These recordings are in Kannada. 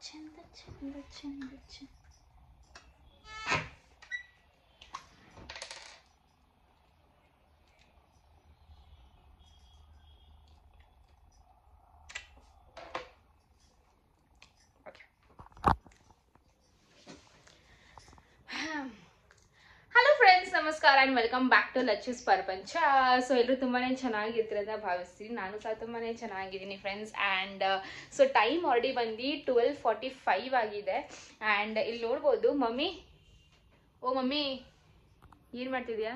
ಚಂದ ಚಂದ ಚಂದ ಚಂದ ಹಲೋ ಫ್ರೆಂಡ್ಸ್ ನಮಸ್ಕಾರ and welcome back to Lacchus Prapancha so ಎಲ್ಲರೂ ತುಂಬಾ ಚೆನ್ನಾಗಿರ್ತೀರ ಅಂತ ಭಾವಿಸ್ತೀನಿ ನಾನು ಸಹ ತುಂಬಾ ಚೆನ್ನಾಗಿದ್ದೀನಿ friends and so time already ಬಂದು ಟ್ವೆಲ್ ಫಾರ್ಟಿ ಫೈವ್ ಆಗಿದೆ ಆ್ಯಂಡ್ ಇಲ್ಲಿ ನೋಡ್ಬೋದು ಮಮ್ಮಿ ಓ ಮಮ್ಮಿ ಏನು ಮಾಡ್ತಿದ್ಯಾ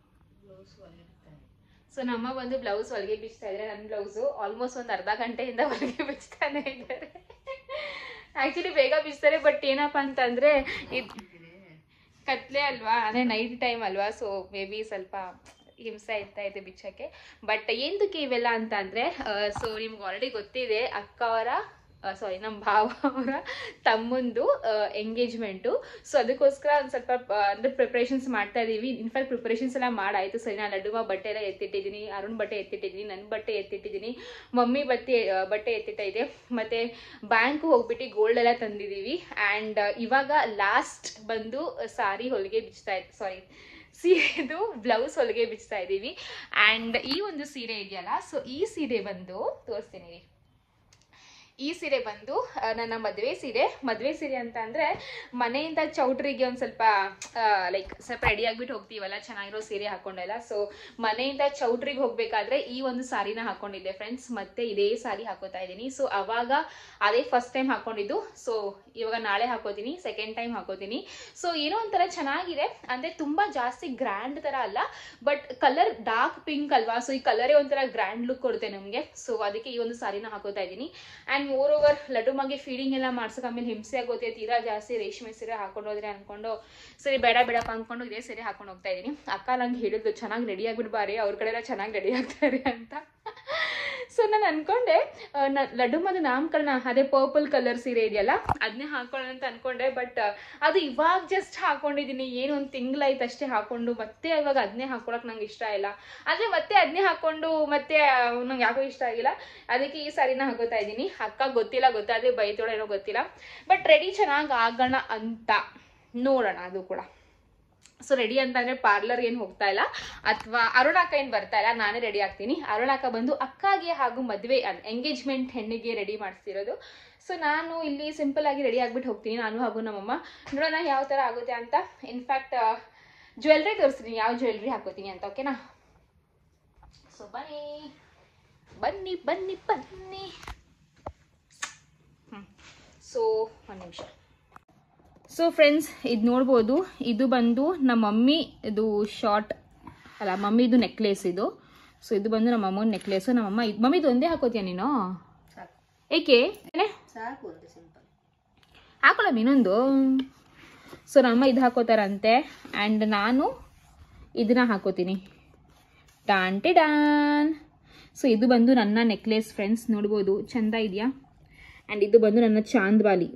ಸೊ ನಮ್ಮ ಬಂದು ಬ್ಲೌಸ್ ಹೊಲಿಗೆ ಬಿಚ್ತಾ ಇದ್ದಾರೆ ನನ್ನ ಬ್ಲೌಸು ಆಲ್ಮೋಸ್ಟ್ ಒಂದು ಅರ್ಧ ಗಂಟೆಯಿಂದ ಹೊಲಿಗೆ ಬಿಚ್ತಾನೆ ಇದ್ದಾರೆ ಆ್ಯಕ್ಚುಲಿ ಬೇಗ ಬಿಚ್ತಾರೆ ಬಟ್ ಏನಪ್ಪ ಅಂತಂದರೆ ಇದು ಕತ್ಲೆ ಅಲ್ವಾ ಅಂದರೆ ನೈಟ್ ಟೈಮ್ ಅಲ್ವಾ ಸೊ ಮೇ ಬಿ ಸ್ವಲ್ಪ ಹಿಂಸೆ ಇರ್ತಾ ಇದೆ ಬಿಚ್ಚಕ್ಕೆ ಬಟ್ ಏನಕ್ಕೆ ಇವೆಲ್ಲ ಅಂತ ಅಂದರೆ ಸೊ ನಿಮ್ಗೆ ಆಲ್ರೆಡಿ ಗೊತ್ತಿದೆ ಅಕ್ಕ ಅವರ ಸಾರಿ ನಮ್ಮ ಭಾವ ಅವರ ತಮ್ಮಂದು ಎಂಗೇಜ್ಮೆಂಟು ಸೊ ಅದಕ್ಕೋಸ್ಕರ ಒಂದು ಸ್ವಲ್ಪ ಆ, ಅಂದ್ರೆ ಪ್ರಿಪ್ರೇಷನ್ಸ್ ಮಾಡ್ತಾ ಇದ್ದೀವಿ ಇನ್ಫ್ಯಾಕ್ಟ್ ಪ್ರಿಪ್ರೇಷನ್ಸ್ ಎಲ್ಲ ಮಾಡಾಯಿತು ಸರಿ ನಾನು ಲಡ್ಡುವ ಬಟ್ಟೆ ಎಲ್ಲ ಎತ್ತಿಟ್ಟಿದ್ದೀನಿ ಅರುಣ್ ಬಟ್ಟೆ ಎತ್ತಿಟ್ಟಿದ್ದೀನಿ ನನ್ನ ಬಟ್ಟೆ ಎತ್ತಿಟ್ಟಿದ್ದೀನಿ ಮಮ್ಮಿ ಬಟ್ಟೆ ಆ, ಬಟ್ಟೆ ಎತ್ತಿಟ್ಟಿದೆ ಮತ್ತು ಬ್ಯಾಂಕು ಹೋಗ್ಬಿಟ್ಟು ಗೋಲ್ಡ್ ಎಲ್ಲ ತಂದಿದ್ದೀವಿ ಆ್ಯಂಡ್ ಇವಾಗ ಲಾಸ್ಟ್ ಬಂದು ಸಾರಿ ಹೊಲಿಗೆ ಬಿಚ್ತಾ ಇತ್ತು ಸಾರಿ ಸೀರೆದು ಬ್ಲೌಸ್ ಹೊಲಿಗೆ ಬಿಚ್ತಾ ಇದ್ದೀವಿ ಆ್ಯಂಡ್ ಈ ಒಂದು ಸೀರೆ ಇದೆಯಲ್ಲ ಸೊ ಈ ಸೀರೆ ಬಂದು ತೋರಿಸ್ತೀನಿ ರೀ. ಈ ಸೀರೆ ಬಂದು ಆ, ನನ್ನ ಮದುವೆ ಸೀರೆ ಮದುವೆ ಸೀರೆ ಅಂತ ಅಂದರೆ ಮನೆಯಿಂದ ಚೌಟ್ರಿಗೆ ಒಂದು ಸ್ವಲ್ಪ ಲೈಕ್ ಸ್ವಲ್ಪ ರೆಡಿ ಆಗಿಬಿಟ್ಟು ಹೋಗ್ತೀವಲ್ಲ ಚೆನ್ನಾಗಿರೋ ಸೀರೆ ಹಾಕೊಂಡೆಲ್ಲ ಸೊ ಮನೆಯಿಂದ ಚೌಟ್ರಿಗೆ ಹೋಗಬೇಕಾದ್ರೆ ಈ ಒಂದು ಸಾರಿನ ಹಾಕೊಂಡಿದ್ದೆ ಫ್ರೆಂಡ್ಸ್ ಮತ್ತೆ ಇದೇ ಸಾರಿ ಹಾಕೋತಾ ಇದ್ದೀನಿ ಸೊ ಅವಾಗ ಅದೇ ಫಸ್ಟ್ ಟೈಮ್ ಹಾಕೊಂಡಿದ್ದು ಸೊ ಇವಾಗ ನಾಳೆ ಹಾಕೋತೀನಿ ಸೆಕೆಂಡ್ ಟೈಮ್ ಹಾಕೋತೀನಿ ಸೊ ಏನೋ ಒಂಥರ ಚೆನ್ನಾಗಿದೆ ಅಂದರೆ ತುಂಬ ಜಾಸ್ತಿ ಗ್ರ್ಯಾಂಡ್ ಥರ ಅಲ್ಲ ಬಟ್ ಕಲರ್ ಡಾರ್ಕ್ ಪಿಂಕ್ ಅಲ್ವಾ ಸೊ ಈ ಕಲರೇ ಒಂಥರ ಗ್ರ್ಯಾಂಡ್ ಲುಕ್ ಕೊಡುತ್ತೆ ನಮಗೆ ಸೊ ಅದಕ್ಕೆ ಈ ಒಂದು ಸಾರಿನ ಹಾಕೋತಾ ಇದ್ದೀನಿ ಆ್ಯಂಡ್ ಮೋರ್ ಓವರ್ ಲಡ್ಡು ಮಗೆ ಫೀಡಿಂಗ್ ಎಲ್ಲ ಮಾಡ್ಸೋಕೆ ಆಮೇಲೆ ಹಿಂಸೆ ಆಗುತ್ತೆ ತೀರಾ ಜಾಸ್ತಿ ರೇಷ್ಮೆ ಸೀರೆ ಹಾಕೊಂಡು ಹೋದ್ರೆ ಅನ್ಕೊಂಡು ಸರಿ ಬೇಡ ಬೇಡಪ್ಪ ಅಂದ್ಕೊಂಡು ಇದೇ ಸೀರೆ ಹಾಕೊಂಡು ಹೋಗ್ತಾ ಇದ್ದೀನಿ ಅಕ್ಕ ನಂಗೆ ಹೇಳಿದ್ದು ಚೆನ್ನಾಗಿ ರೆಡಿ ಆಗಿಬಿಡ್ಬಾರಿ ಅವ್ರ ಕಡೆ ಎಲ್ಲ ಚೆನ್ನಾಗಿ ರೆಡಿ ಆಗ್ತಾರೆ ಅಂತ ಸೊ ನಾನು ಅನ್ಕೊಂಡೆ ಆ, ನ- ಲಡ್ಡು ಮದು ನಾಮಕರಣ ಅದೇ ಪರ್ಪಲ್ ಕಲರ್ ಸೀರೆ ಇದೆಯಲ್ಲ ಅದನ್ನೇ ಹಾಕೊಳ್ಳೋಣ ಅಂತ ಅನ್ಕೊಂಡೆ ಬಟ್ ಅದು ಇವಾಗ ಜಸ್ಟ್ ಹಾಕೊಂಡಿದ್ದೀನಿ ಏನು ಒಂದು ತಿಂಗಳಾಯ್ತು ಅಷ್ಟೇ ಹಾಕೊಂಡು ಮತ್ತೆ ಇವಾಗ ಅದನ್ನೇ ಹಾಕೊಳಕ್ ನಂಗೆ ಇಷ್ಟ ಇಲ್ಲ ಆದರೆ ಮತ್ತೆ ಅದನ್ನೇ ಹಾಕೊಂಡು ಮತ್ತೆ ನಂಗೆ ಯಾಕೋ ಇಷ್ಟ ಆಗಿಲ್ಲ ಅದಕ್ಕೆ ಈ ಸಾರಿನ ಹಾಕೋತಾ ಇದ್ದೀನಿ ಅಕ್ಕ ಗೊತ್ತಿಲ್ಲ ಗೊತ್ತಾದ್ರೆ ಬೈತೋಳ ಏನೋ ಗೊತ್ತಿಲ್ಲ ಬಟ್ ರೆಡಿ ಚೆನ್ನಾಗಿ ಆಗೋಣ ಅಂತ ನೋಡೋಣ ಅದು ಕೂಡ ಸೊ ರೆಡಿ ಅಂತಂದ್ರೆ ಪಾರ್ಲರ್ ಏನು ಹೋಗ್ತಾ ಇಲ್ಲ ಅಥವಾ ಅರುಣಾಕ ಏನು ಬರ್ತಾ ಇಲ್ಲ ನಾನೇ ರೆಡಿ ಆಗ್ತೀನಿ ಅರುಣಾಕ ಬಂದು ಅಕ್ಕಗೆ ಹಾಗೂ ಮದುವೆ ಎಂಗೇಜ್ಮೆಂಟ್ ಹೆಣ್ಣಿಗೆ ರೆಡಿ ಮಾಡಿಸ್ತಿರೋದು ಸೊ ನಾನು ಇಲ್ಲಿ ಸಿಂಪಲ್ ಆಗಿ ರೆಡಿ ಆಗ್ಬಿಟ್ಟು ಹೋಗ್ತೀನಿ ನಾನು ಹಾಗೂ ನಮ್ಮಮ್ಮ ನೋಡೋಣ ಯಾವ ಥರ ಆಗುತ್ತೆ ಅಂತ ಇನ್ಫ್ಯಾಕ್ಟ್ ಜ್ಯುವೆಲ್ರಿ ತೋರಿಸ್ತೀನಿ ಯಾವ ಜ್ಯುವೆಲ್ರಿ ಹಾಕೋತೀನಿ ಅಂತ ಓಕೆನಾ ಸೊ ಬನ್ನಿ ಬನ್ನಿ ಬನ್ನಿ ಬನ್ನಿ ಹ್ಞೂ ಸೊ ಒಂದು ನಿಮಿಷ ಸೊ ಫ್ರೆಂಡ್ಸ್ ಇದು ನೋಡ್ಬೋದು ಇದು ಬಂದು ನಮ್ಮ ಮಮ್ಮಿ ಇದು ಶಾರ್ಟ್ ಅಲ್ಲ ಮಮ್ಮಿದು ನೆಕ್ಲೇಸ್ ಇದು ಸೊ ಇದು ಬಂದು ನಮ್ಮ ಅಮ್ಮನ ನೆಕ್ಲೇಸು ನಮ್ಮಮ್ಮ ಇದು ಮಮ್ಮಿ ಇದು ಒಂದೇ ಹಾಕೋತೀಯ ನೀನು ಸಾಕು ಏಕೆ ಏನೇ ಸಾಕು ಒಂದು ಸಿಂಪಲ್ ಹಾಕೊಳ್ಳ ಇನ್ನೊಂದು ಸೊ ನಮ್ಮಮ್ಮ ಇದು ಹಾಕೋತಾರಂತೆ ಆ್ಯಂಡ್ ನಾನು ಇದನ್ನ ಹಾಕೋತೀನಿ ಟಾನ್ ಟಿ ಡಾನ್ ಸೊ ಇದು ಬಂದು ನನ್ನ ನೆಕ್ಲೇಸ್ ಫ್ರೆಂಡ್ಸ್ ನೋಡ್ಬೋದು ಚಂದ ಇದೆಯಾ ಆ್ಯಂಡ್ ಇದು ಬಂದು ನನ್ನ ಚಾಂದ್ವಾಲಿ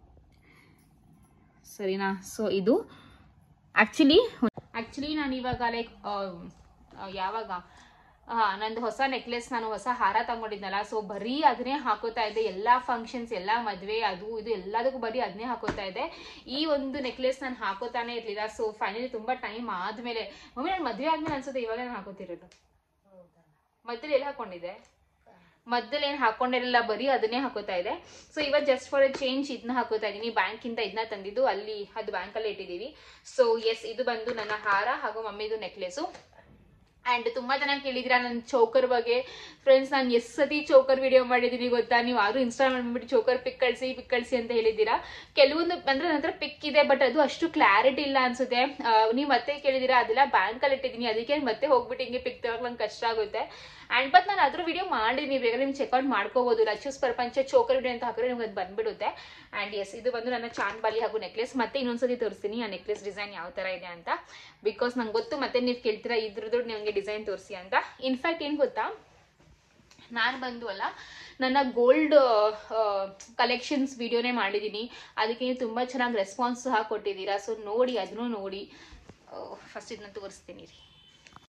ಸರಿನಾ ಸೊ ಇದು ಆ್ಯಕ್ಚುಲಿ ಆ್ಯಕ್ಚುಲಿ ನಾನು ಇವಾಗ ಲೈಕ್ ಯಾವಾಗ ಹಾಂ ನಂದು ಹೊಸ ನೆಕ್ಲೆಸ್ ನಾನು ಹೊಸ ಹಾರ ತಗೊಂಡಿದ್ನಲ್ಲ ಸೊ ಬರೀ ಅದನ್ನೇ ಹಾಕೋತಾ ಇದ್ದೆ ಎಲ್ಲ ಫಂಕ್ಷನ್ಸ್ ಎಲ್ಲ ಮದುವೆ ಅದು ಇದು ಎಲ್ಲದಕ್ಕೂ ಬರೀ ಅದನ್ನೇ ಹಾಕೋತಾ ಇದ್ದೆ ಈ ಒಂದು ನೆಕ್ಲೆಸ್ ನಾನು ಹಾಕೋತಾನೆ ಇರಲಿಲ್ಲ ಸೊ ಫೈನಲಿ ತುಂಬ ಟೈಮ್ ಆದಮೇಲೆ ಮಮ್ಮಿ ನಾನು ಮದುವೆ ಆದಮೇಲೆ ಅನ್ಸುತ್ತೆ ಇವಾಗ ನಾನು ಹಾಕೋತಿರೋದು ಮಧ್ಯದಲ್ಲಿ ಎಲ್ಲಿ ಹಾಕೊಂಡಿದ್ದೆ ಮಧ್ಯದಲ್ಲಿ ಏನು ಹಾಕೊಂಡಿರಲಿಲ್ಲ ಬರೀ ಅದನ್ನೇ ಹಾಕೋತಾ ಇದೆ ಸೊ ಇವತ್ತು ಜಸ್ಟ್ ಫಾರ್ ಎ ಚೇಂಜ್ ಇದನ್ನ ಹಾಕೋತಾ ಇದ್ದೀನಿ ಬ್ಯಾಂಕಿಂದ ಇದನ್ನ ತಂದಿದ್ದು ಅಲ್ಲಿ ಅದು ಬ್ಯಾಂಕಲ್ಲೇ ಇಟ್ಟಿದ್ದೀವಿ ಸೊ ಎಸ್ ಇದು ಬಂದು ನನ್ನ ಹಾರ ಹಾಗೂ ಮಮ್ಮಿದು ನೆಕ್ಲೆಸು ಆ್ಯಂಡ್ ತುಂಬ ಜನ ಕೇಳಿದಿರ ನನ್ನ ಚೌಕರ್ ಬಗ್ಗೆ ಫ್ರೆಂಡ್ಸ್ ನಾನು ಎಷ್ಟು ಸತಿ ಚೌಕರ್ ವಿಡಿಯೋ ಮಾಡಿದ್ದೀನಿ ಗೊತ್ತಾ ನೀವು ಯಾರು ಇನ್ಸ್ಟಾಲ್ ಮಾಡ್ಬಿಟ್ಟು ಚೌಕರ್ ಪಿಕ್ ಕಳಿಸಿ ಪಿಕ್ ಕಳಿಸಿ ಅಂತ ಹೇಳಿದ್ದೀರಾ ಕೆಲವೊಂದು ಅಂದರೆ ನನ್ನ ಹತ್ರ ಪಿಕ್ ಇದೆ ಬಟ್ ಅದು ಅಷ್ಟು ಕ್ಲಾರಿಟಿ ಇಲ್ಲ ಅನ್ಸುತ್ತೆ ನೀವು ಮತ್ತೆ ಕೇಳಿದ್ದೀರಾ ಅದೆಲ್ಲ ಬ್ಯಾಂಕಲ್ಲಿ ಇಟ್ಟಿದ್ದೀನಿ ಅದಕ್ಕೆ ಮತ್ತೆ ಹೋಗ್ಬಿಟ್ಟು ಹಿಂಗೆ ಪಿಕ್ ತಗೋಕೆ ನಂಗೆ ಕಷ್ಟ ಆಗುತ್ತೆ ಆ್ಯಂಡ್ ಬಟ್ ನಾನು ಅದ್ರ ವಿಡಿಯೋ ಮಾಡಿದ್ದೀನಿ ಬೇಕಾದ್ರೆ ನೀವು ಚೆಕ್ಔಟ್ ಮಾಡ್ಕೋಬೋದು ಲಚ್ಚೂಸ್ ಪ್ರಪಂಚ ಚೋಕರ್ ವಿಡಿಯೋ ಅಂತ ಹಾಕಿದ್ರೆ ನಿಮ್ಗೆ ಅದು ಬಂದ್ಬಿಡುತ್ತೆ ಆ್ಯಂಡ್ ಎಸ್ ಇದು ಬಂದು ನನ್ನ ಚಾಂದ್ಬಾಲಿ ಹಾಗೂ ನೆಕ್ಲೆಸ್ ಮತ್ತೆ ಇನ್ನೊಂದ್ಸತಿ ತೋರಿಸ್ತೀನಿ ಆ ನೆಕ್ಲೆಸ್ ಡಿಸೈನ್ ಯಾವ ಥರ ಇದೆ ಅಂತ ಬಿಕಾಸ್ ನಂಗೆ ಗೊತ್ತು ಮತ್ತೆ ನೀವು ಕೇಳ್ತೀರಾ ಇದ್ರದ್ದು ನನಗೆ ಡಿಸೈನ್ ತೋರಿಸಿ ಅಂತ ಇನ್ಫ್ಯಾಕ್ಟ್ ಏನು ಗೊತ್ತಾ ನಾನು ಬಂದು ಅಲ್ಲ ನನ್ನ ಗೋಲ್ಡ್ ಕಲೆಕ್ಷನ್ಸ್ ವಿಡಿಯೋನೇ ಮಾಡಿದ್ದೀನಿ ಅದಕ್ಕೆ ನೀವು ತುಂಬ ಚೆನ್ನಾಗಿ ರೆಸ್ಪಾನ್ಸ್ ಸಹ ಕೊಟ್ಟಿದ್ದೀರಾ ಸೊ ನೋಡಿ ಅದನ್ನು ನೋಡಿ ಫಸ್ಟ್ ಇದನ್ನ ತೋರಿಸ್ತೀನಿ ರೀ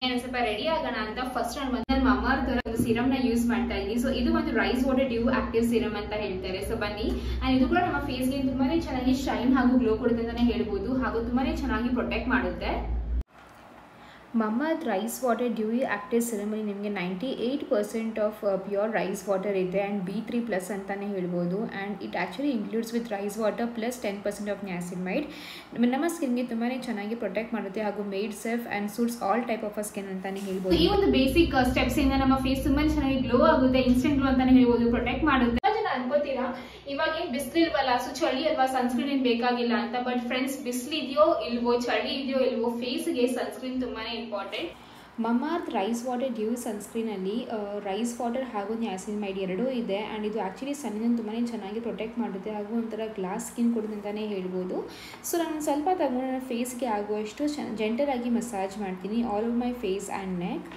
ನಾನು ಸ್ವಲ್ಪ ರೆಡಿ ಆಗೋಣ ಅಂತ ಫಸ್ಟ್ ನಾನು ಬಂದ ಮಮಾರ್ದರ ಒಂದು ಸಿರಮ್ ನ ಯೂಸ್ ಮಾಡ್ತಾ ಇದ್ದೀನಿ ಸೊ ಇದು ಒಂದು rice water dew active serum ಅಂತ ಹೇಳ್ತಾರೆ ಸೊ ಬನ್ನಿ ಅಂಡ್ ಇದು ಕೂಡ ನಮ್ಮ ಫೇಸ್ಗೆ ತುಂಬಾನೇ ಚೆನ್ನಾಗಿ ಶೈನ್ ಹಾಗೂ ಗ್ಲೋ ಕೊಡುತ್ತೆ ಅಂತಾನೆ ಹೇಳ್ಬೋದು ಹಾಗೂ ತುಂಬಾನೇ ಚೆನ್ನಾಗಿ ಪ್ರೊಟೆಕ್ಟ್ ಮಾಡುತ್ತೆ Mamaearth rice water dewy active ಸಿರಮಲ್ಲಿ ನಿಮಗೆ ninety eight percent of pure rice water ಇದೆ ಆ್ಯಂಡ್ ಬಿ ತ್ರೀ ಪ್ಲಸ್ ಅಂತಲೇ ಹೇಳ್ಬೋದು and it actually includes with rice water plus ten percent of niacinamide ನಮ್ಮ ಸ್ಕಿನ್ಗೆ ತುಂಬಾ ಚೆನ್ನಾಗಿ ಪ್ರೊಟೆಕ್ಟ್ ಮಾಡುತ್ತೆ ಹಾಗೂ made safe and suits all type of skin ಅಂತಲೇ ಹೇಳ್ಬೋದು ಈ ಒಂದು ಬೇಸಿಕ್ ಸ್ಟೆಪ್ಸ್ ಇಂದ ನಮ್ಮ ಫೇಸ್ ತುಂಬಾ ಚೆನ್ನಾಗಿ ಗ್ಲೋ ಆಗುತ್ತೆ ಇನ್ಸ್ಟೆಂಟ್ ಗ್ಲೋ ಅಂತಾನೆ ಹೇಳ್ಬೋದು ಪ್ರೊಟೆಕ್ಟ್ ಮಾಡುತ್ತೆ ತುಂಬಾ ಜನ ಅನ್ಕೋತೀರಾ ಇವಾಗ ಏನ್ ಬಿಸಿಲಿಲ್ವಲ್ಲ ಸೊ ಚಳಿ ಅಲ್ವಾ ಸನ್ಸ್ಕ್ರೀನ್ ಏನ್ ಬೇಕಾಗಿಲ್ಲ ಅಂತ ಬಟ್ ಫ್ರೆಂಡ್ಸ್ ಬಿಸಿಲು ಇದೆಯೋ ಇಲ್ವೋ ಚಳಿ ಇದೆಯೋ ಇಲ್ವೋ ಫೇಸ್ಗೆ ಸನ್ಸ್ಕ್ರೀನ್ ತುಂಬಾನೇ important Mamaearth rice water dew ಸನ್ಸ್ಕ್ರೀನಲ್ಲಿ ರೈಸ್ ವಾಟರ್ ಹಾಗೂ ನ್ಯಾಸಿನ್ಮೈಡ್ ಎರಡೂ ಇದೆ ಆ್ಯಂಡ್ ಇದು ಆ್ಯಕ್ಚುಲಿ ಸನ್ನಿನ ತುಂಬಾ ಚೆನ್ನಾಗಿ ಪ್ರೊಟೆಕ್ಟ್ ಮಾಡುತ್ತೆ ಹಾಗೂ ಒಂಥರ ಗ್ಲಾಸ್ ಸ್ಕಿನ್ ಕೊಡುತ್ತೆ ಅಂತಲೇ ಹೇಳ್ಬೋದು ಸೊ ನಾನು ಸ್ವಲ್ಪ ತಗೊಂಡು ನನ್ನ ಫೇಸ್ಗೆ ಆಗುವಷ್ಟು ಚ ಜೆಂಟಲಾಗಿ ಮಸಾಜ್ ಮಾಡ್ತೀನಿ all over my face and neck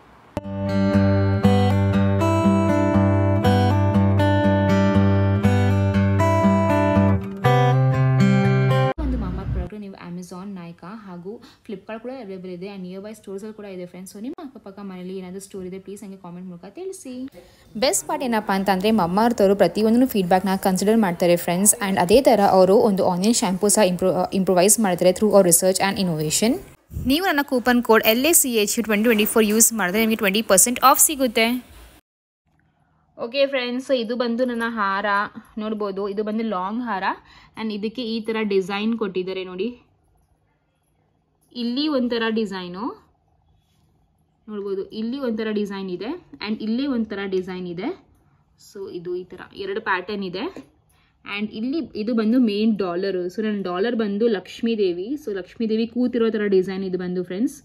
ಒಂದು ಮಾಮಾ ಪ್ರಾಡಕ್ಟ್ ನೀವು ಅಮೆಝಾನ್ ನಾಯ್ಕಾ ಹಾಗೂ ಫ್ಲಿಪ್ಕಾರ್ಟ್ ಕೂಡ ಅವೈಲೇಬಲ್ ಇದೆ ಆ್ಯಂಡ್ ನಿಯರ್ ಬೈ ಸ್ಟೋರ್ಸಲ್ಲಿ ಕೂಡ ಇದೆ ಫ್ರೆಂಡ್ಸ್ ಸೊ ನಿಮ್ಮ ಅಕ್ಕಪಕ್ಕ ಮನೇಲಿ ಏನಾದರೂ ಸ್ಟೋರ್ ಇದೆ ಪ್ಲೀಸ್ ಹಂಗೆ ಕಾಮೆಂಟ್ ಮೂಲಕ ತಿಳಿಸಿ ಬೆಸ್ಟ್ ಪಾರ್ಟ್ ಏನಪ್ಪ ಅಂತಂದರೆ ಮಮ್ಮಾರ್ತವರು ಪ್ರತಿಯೊಂದು ಫೀಡ್ಬ್ಯಾಕ್ನ ಕನ್ಸಿಡರ್ ಮಾಡ್ತಾರೆ ಫ್ರೆಂಡ್ಸ್ ಆ್ಯಂಡ್ ಅದೇ ಥರ ಅವರು ಒಂದು ಆನ್ಲೈನ್ ಶಾಂಪೂ ಸಹ ಇಂಪ್ರೂ ಇಂಪ್ರೂವೈಸ್ ಮಾಡ್ತಾರೆ through our research and innovation ನೀವು ನನ್ನ coupon code L A C H twenty twenty four use ಮಾಡಿದ್ರೆ ನಿಮಗೆ ಟ್ವೆಂಟಿ ಪರ್ಸೆಂಟ್ ಆಫ್ ಸಿಗುತ್ತೆ ಓಕೆ ಫ್ರೆಂಡ್ಸ್ ಇದು ಬಂದು ನನ್ನ ಹಾರ ನೋಡ್ಬೋದು ಇದು ಬಂದು ಲಾಂಗ್ ಹಾರ ಆ್ಯಂಡ್ ಇದಕ್ಕೆ ಈ ಥರ ಡಿಸೈನ್ ಕೊಟ್ಟಿದ್ದಾರೆ ನೋಡಿ ಇಲ್ಲಿ ಒಂಥರ ಡಿಸೈನು ನೋಡ್ಬೋದು ಇಲ್ಲಿ ಒಂಥರ ಡಿಸೈನ್ ಇದೆ ಆ್ಯಂಡ್ ಇಲ್ಲಿ ಒಂಥರ ಡಿಸೈನ್ ಇದೆ ಸೊ ಇದು ಈ ಥರ ಎರಡು ಪ್ಯಾಟರ್ನ್ ಇದೆ ಆ್ಯಂಡ್ ಇಲ್ಲಿ ಇದು ಬಂದು ಮೇನ್ ಡಾಲರು ಸೊ ನನ್ನ ಡಾಲರ್ ಬಂದು ಲಕ್ಷ್ಮೀ ದೇವಿ ಸೊ ಲಕ್ಷ್ಮೀ ದೇವಿ ಕೂತಿರೋ ಥರ ಡಿಸೈನ್ ಇದು ಬಂದು ಫ್ರೆಂಡ್ಸ್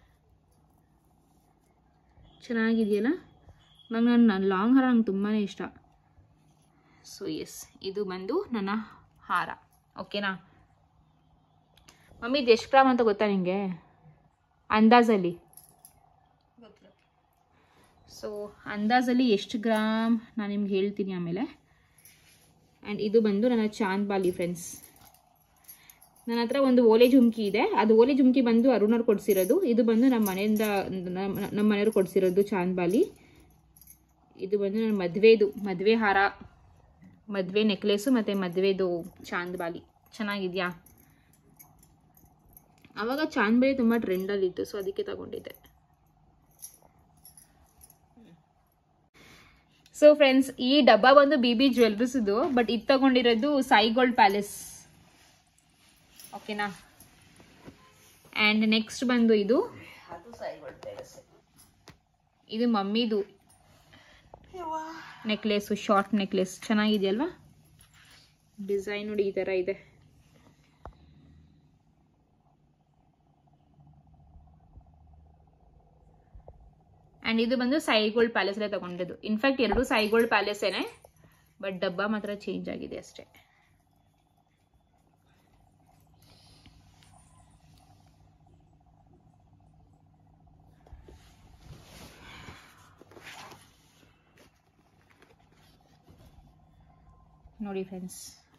ಚೆನ್ನಾಗಿದೆಯಲ್ಲ ನಂಗೆ ನನ್ನ ಲಾಂಗ್ ಹಾರ ನಂಗೆ ತುಂಬಾ ಇಷ್ಟ ಸೊ ಎಸ್ ಇದು ಬಂದು ನನ್ನ ಹಾರ ಓಕೆನಾ ಮಮ್ಮಿ ಇದು ಎಷ್ಟು ಗ್ರಾಮ್ ಅಂತ ಗೊತ್ತಾ ನಿಮಗೆ ಅಂದಾಜಲ್ಲಿ ಗೊತ್ತಿಲ್ಲ ಸೊ ಅಂದಾಜಲ್ಲಿ ಎಷ್ಟು ಗ್ರಾಮ್ ನಾನು ನಿಮ್ಗೆ ಹೇಳ್ತೀನಿ ಆಮೇಲೆ ಆ್ಯಂಡ್ ಇದು ಬಂದು ನನ್ನ ಚಾಂದ್ ಬಾಲಿ ಫ್ರೆಂಡ್ಸ್ ನನ್ನ ಹತ್ರ ಒಂದು ಓಲೆ ಜುಮ್ಕಿ ಇದೆ ಅದು ಓಲೆ ಜುಮ್ಕಿ ಬಂದು ಅರುಣವ್ರು ಕೊಡಿಸಿರೋದು ಇದು ಬಂದು ನಮ್ಮ ಮನೆಯಿಂದ ನಮ್ಮ ನಮ್ಮ ಮನೆಯವ್ರು ಕೊಡಿಸಿರೋದು ಚಾಂದ್ ಬಾಲಿ ಇದು ಬಂದು ನನ್ನ ಮದುವೆದು ಮದುವೆ ಹಾರ ಮದುವೆ ನೆಕ್ಲೆಸು ಮತ್ತು ಮದುವೆದು ಚಾಂದ್ ಬಾಲಿ ಚೆನ್ನಾಗಿದೆಯಾ ಆವಾಗ ಚಾಂದ್ ಬಾಲಿ ತುಂಬ ಟ್ರೆಂಡಲ್ಲಿತ್ತು ಸೊ ಅದಕ್ಕೆ ತಗೊಂಡಿದ್ದೆ ಸೊ ಫ್ರೆಂಡ್ಸ್ ಈ ಡಬ್ಬ ಬಂದು ಬಿ ಬಿ ಜ್ಯುವೆಲ್ರಿಸ್ದು ಬಟ್ ಇದು ತಗೊಂಡಿರೋದು ಸಾಯಿ ಗೋಲ್ಡ್ ಪ್ಯಾಲೇಸ್ ಓಕೆನಾ ಆ್ಯಂಡ್ ನೆಕ್ಸ್ಟ್ ಬಂದು ಇದು ಅದು ಸಾಯಿಗಳು ಪ್ಯಾಲೇಸ್ ಇದು ಮಮ್ಮಿದು ನೆಕ್ಲೆಸು ಶಾರ್ಟ್ ನೆಕ್ಲೆಸ್ ಚೆನ್ನಾಗಿದೆಯಲ್ವಾ ಡಿಸೈನ್ ನೋಡಿ ಈ ಥರ ಇದೆ ಆ್ಯಂಡ್ ಇದು ಬಂದು ಸಾಯಿಗೋಲ್ಡ್ ಪ್ಯಾಲೇಸಲ್ಲೇ ತಗೊಂಡಿದ್ದು ಇನ್ಫ್ಯಾಕ್ಟ್ ಎರಡು ಸಾಯಿಗೋಲ್ಡ್ ಪ್ಯಾಲೇಸೇನೆ ಬಟ್ ಡಬ್ಬ ಮಾತ್ರ ಚೇಂಜ್ ಆಗಿದೆ ಅಷ್ಟೇ ನೋಡಿ ಫ್ರೆಂಡ್ಸ್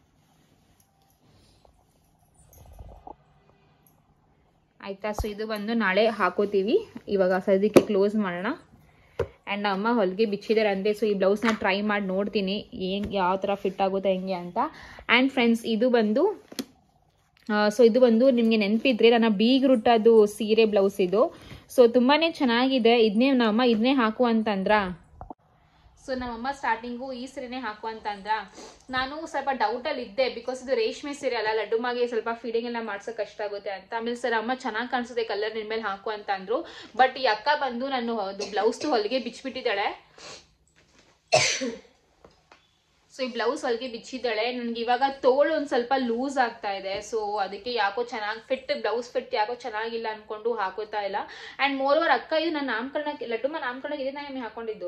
ಆಯ್ತಾ ಸೊ ಇದು ಬಂದು ನಾಳೆ ಹಾಕೋತೀವಿ ಇವಾಗ ಸದ್ಯಕ್ಕೆ ಕ್ಲೋಸ್ ಮಾಡೋಣ ಆ್ಯಂಡ್ ಅಮ್ಮ ಹೊಲಿಗೆ ಬಿಚ್ಚಿದ್ದಾರೆ ಅಂದೆ ಸೊ ಈ ಬ್ಲೌಸ್ನ ಟ್ರೈ ಮಾಡಿ ನೋಡ್ತೀನಿ ಏನು ಯಾವ ಥರ ಫಿಟ್ ಆಗುತ್ತೆ ಹೆಂಗೆ ಅಂತ ಆ್ಯಂಡ್ ಫ್ರೆಂಡ್ಸ್ ಇದು ಬಂದು ಸೊ ಇದು ಬಂದು ನಿಮಗೆ ನೆನಪಿದ್ರೆ ನನ್ನ ಬೀಗ್ರುಟ್ಟದು ಸೀರೆ ಬ್ಲೌಸ್ ಇದು ಸೊ ತುಂಬಾ ಚೆನ್ನಾಗಿದೆ ಇದನ್ನೇ ನಮ್ಮಮ್ಮ ಇದನ್ನೇ ಹಾಕು ಅಂತಂದ್ರ ಸೊ ನಮ್ಮಮ್ಮ ಸ್ಟಾರ್ಟಿಂಗು ಈ ಸೀರೆನೇ ಹಾಕು ಅಂತಂದ್ರ ನಾನು ಸ್ವಲ್ಪ ಡೌಟಲ್ಲಿ ಇದ್ದೆ ಬಿಕಾಸ್ ಇದು ರೇಷ್ಮೆ ಸೀರೆ ಅಲ್ಲ ಲಡ್ಡು ಮಾಗೆ ಸ್ವಲ್ಪ ಫೀಡಿಂಗ್ ಎಲ್ಲ ಮಾಡ್ಸೋಕೆ ಕಷ್ಟ ಆಗುತ್ತೆ ಅಂತ ಆಮೇಲೆ ಸರ್ ಅಮ್ಮ ಚೆನ್ನಾಗಿ ಕಾಣಿಸುತ್ತೆ ಕಲರ್ ನಿನ್ ಮೇಲೆ ಹಾಕು ಅಂತ ಅಂದ್ರು ಬಟ್ ಈ ಅಕ್ಕ ಬಂದು ನಾನು ಅದು ಬ್ಲೌಸ್ ಹೊಲಿಗೆ ಬಿಚ್ಚಿಬಿಟ್ಟಿದ್ದಾಳೆ ಸೊ ಈ ಬ್ಲೌಸ್ ಹೊಲಿಗೆ ಬಿಚ್ಚಿದ್ದಾಳೆ ನನಗೆ ಇವಾಗ ತೋಳು ಒಂದು ಸ್ವಲ್ಪ ಲೂಸ್ ಆಗ್ತಾ ಇದೆ ಸೊ ಅದಕ್ಕೆ ಯಾಕೋ ಚೆನ್ನಾಗಿ ಫಿಟ್ ಬ್ಲೌಸ್ ಫಿಟ್ ಯಾಕೋ ಚೆನ್ನಾಗಿಲ್ಲ ಅನ್ಕೊಂಡು ಹಾಕೋತಾ ಇಲ್ಲ ಆ್ಯಂಡ್ ಮೋರ್ ಓವರ್ ಅಕ್ಕ ಇದು ನನ್ನ ನಾಮಕರಣಕ್ಕೆ ಲಡ್ಡುಮ್ಮ ನಾಮಕರಣಕ್ಕೆ ಇದೆ ನಾನು ಹಾಕೊಂಡಿದ್ದು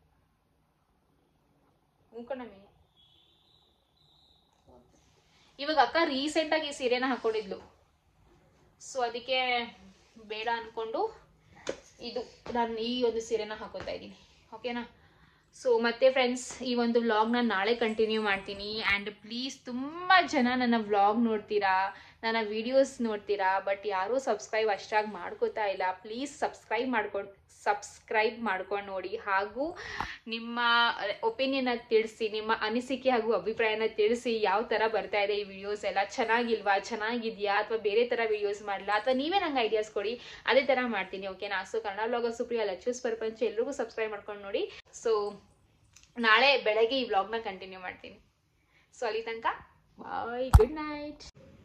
ಉಂಕಣಮಿ ಇವಾಗ ಅಕ್ಕ ರೀಸೆಂಟ್ ಆಗಿ ಈ ಸೀರೆನ ಹಾಕೊಂಡಿದ್ಲು ಸೊ ಅದಕ್ಕೆ ಬೇಡ ಅನ್ಕೊಂಡು ಇದು ನಾನು ಈ ಒಂದು ಸೀರೆನ ಹಾಕೋತಾ ಇದ್ದೀನಿ ಓಕೆನಾ ಸೊ ಮತ್ತೆ ಫ್ರೆಂಡ್ಸ್ ಈ ಒಂದು ವ್ಲಾಗ್ನ ನಾಳೆ ಕಂಟಿನ್ಯೂ ಮಾಡ್ತೀನಿ ಆ್ಯಂಡ್ ಪ್ಲೀಸ್ ತುಂಬ ಜನ ನನ್ನ ವ್ಲಾಗ್ ನೋಡ್ತೀರಾ ನನ್ನ ವಿಡಿಯೋಸ್ ನೋಡ್ತೀರಾ ಬಟ್ ಯಾರೂ ಸಬ್ಸ್ಕ್ರೈಬ್ ಅಷ್ಟಾಗಿ ಮಾಡ್ಕೋತಾ ಇಲ್ಲ ಪ್ಲೀಸ್ ಸಬ್ಸ್ಕ್ರೈಬ್ ಮಾಡ್ಕೊಂಡು ಸಬ್ಸ್ಕ್ರೈಬ್ ಮಾಡ್ಕೊಂಡು ನೋಡಿ ಹಾಗೂ ನಿಮ್ಮ ಒಪಿನಿಯನ್ನ ತಿಳಿಸಿ ನಿಮ್ಮ ಅನಿಸಿಕೆ ಹಾಗೂ ಅಭಿಪ್ರಾಯನ ತಿಳಿಸಿ ಯಾವ ಥರ ಬರ್ತಾ ಇದೆ ಈ ವಿಡಿಯೋಸ್ ಎಲ್ಲ ಚೆನ್ನಾಗಿಲ್ವಾ ಚೆನ್ನಾಗಿದೆಯಾ ಅಥವಾ ಬೇರೆ ಥರ ವಿಡಿಯೋಸ್ ಮಾಡಲಾ ಅಥವಾ ನೀವೇ ನಂಗೆ ಐಡಿಯಾಸ್ ಕೊಡಿ ಅದೇ ಥರ ಮಾಡ್ತೀನಿ ಓಕೆನಾ ಸೊ ಕನ್ನಡ ಬ್ಲಾಗರ್ ಸುಪ್ರಿಯ ಲಚ್ಚೂಸ್ ಪ್ರಪಂಚ ಎಲ್ರಿಗೂ ಸಬ್ಸ್ಕ್ರೈಬ್ ಮಾಡ್ಕೊಂಡು ನೋಡಿ ಸೊ ನಾಳೆ ಬೆಳಗ್ಗೆ ಈ ವ್ಲಾಗ್ನ ಕಂಟಿನ್ಯೂ ಮಾಡ್ತೀನಿ ಸೊ ಅಲ್ಲಿ ತನಕ bye good night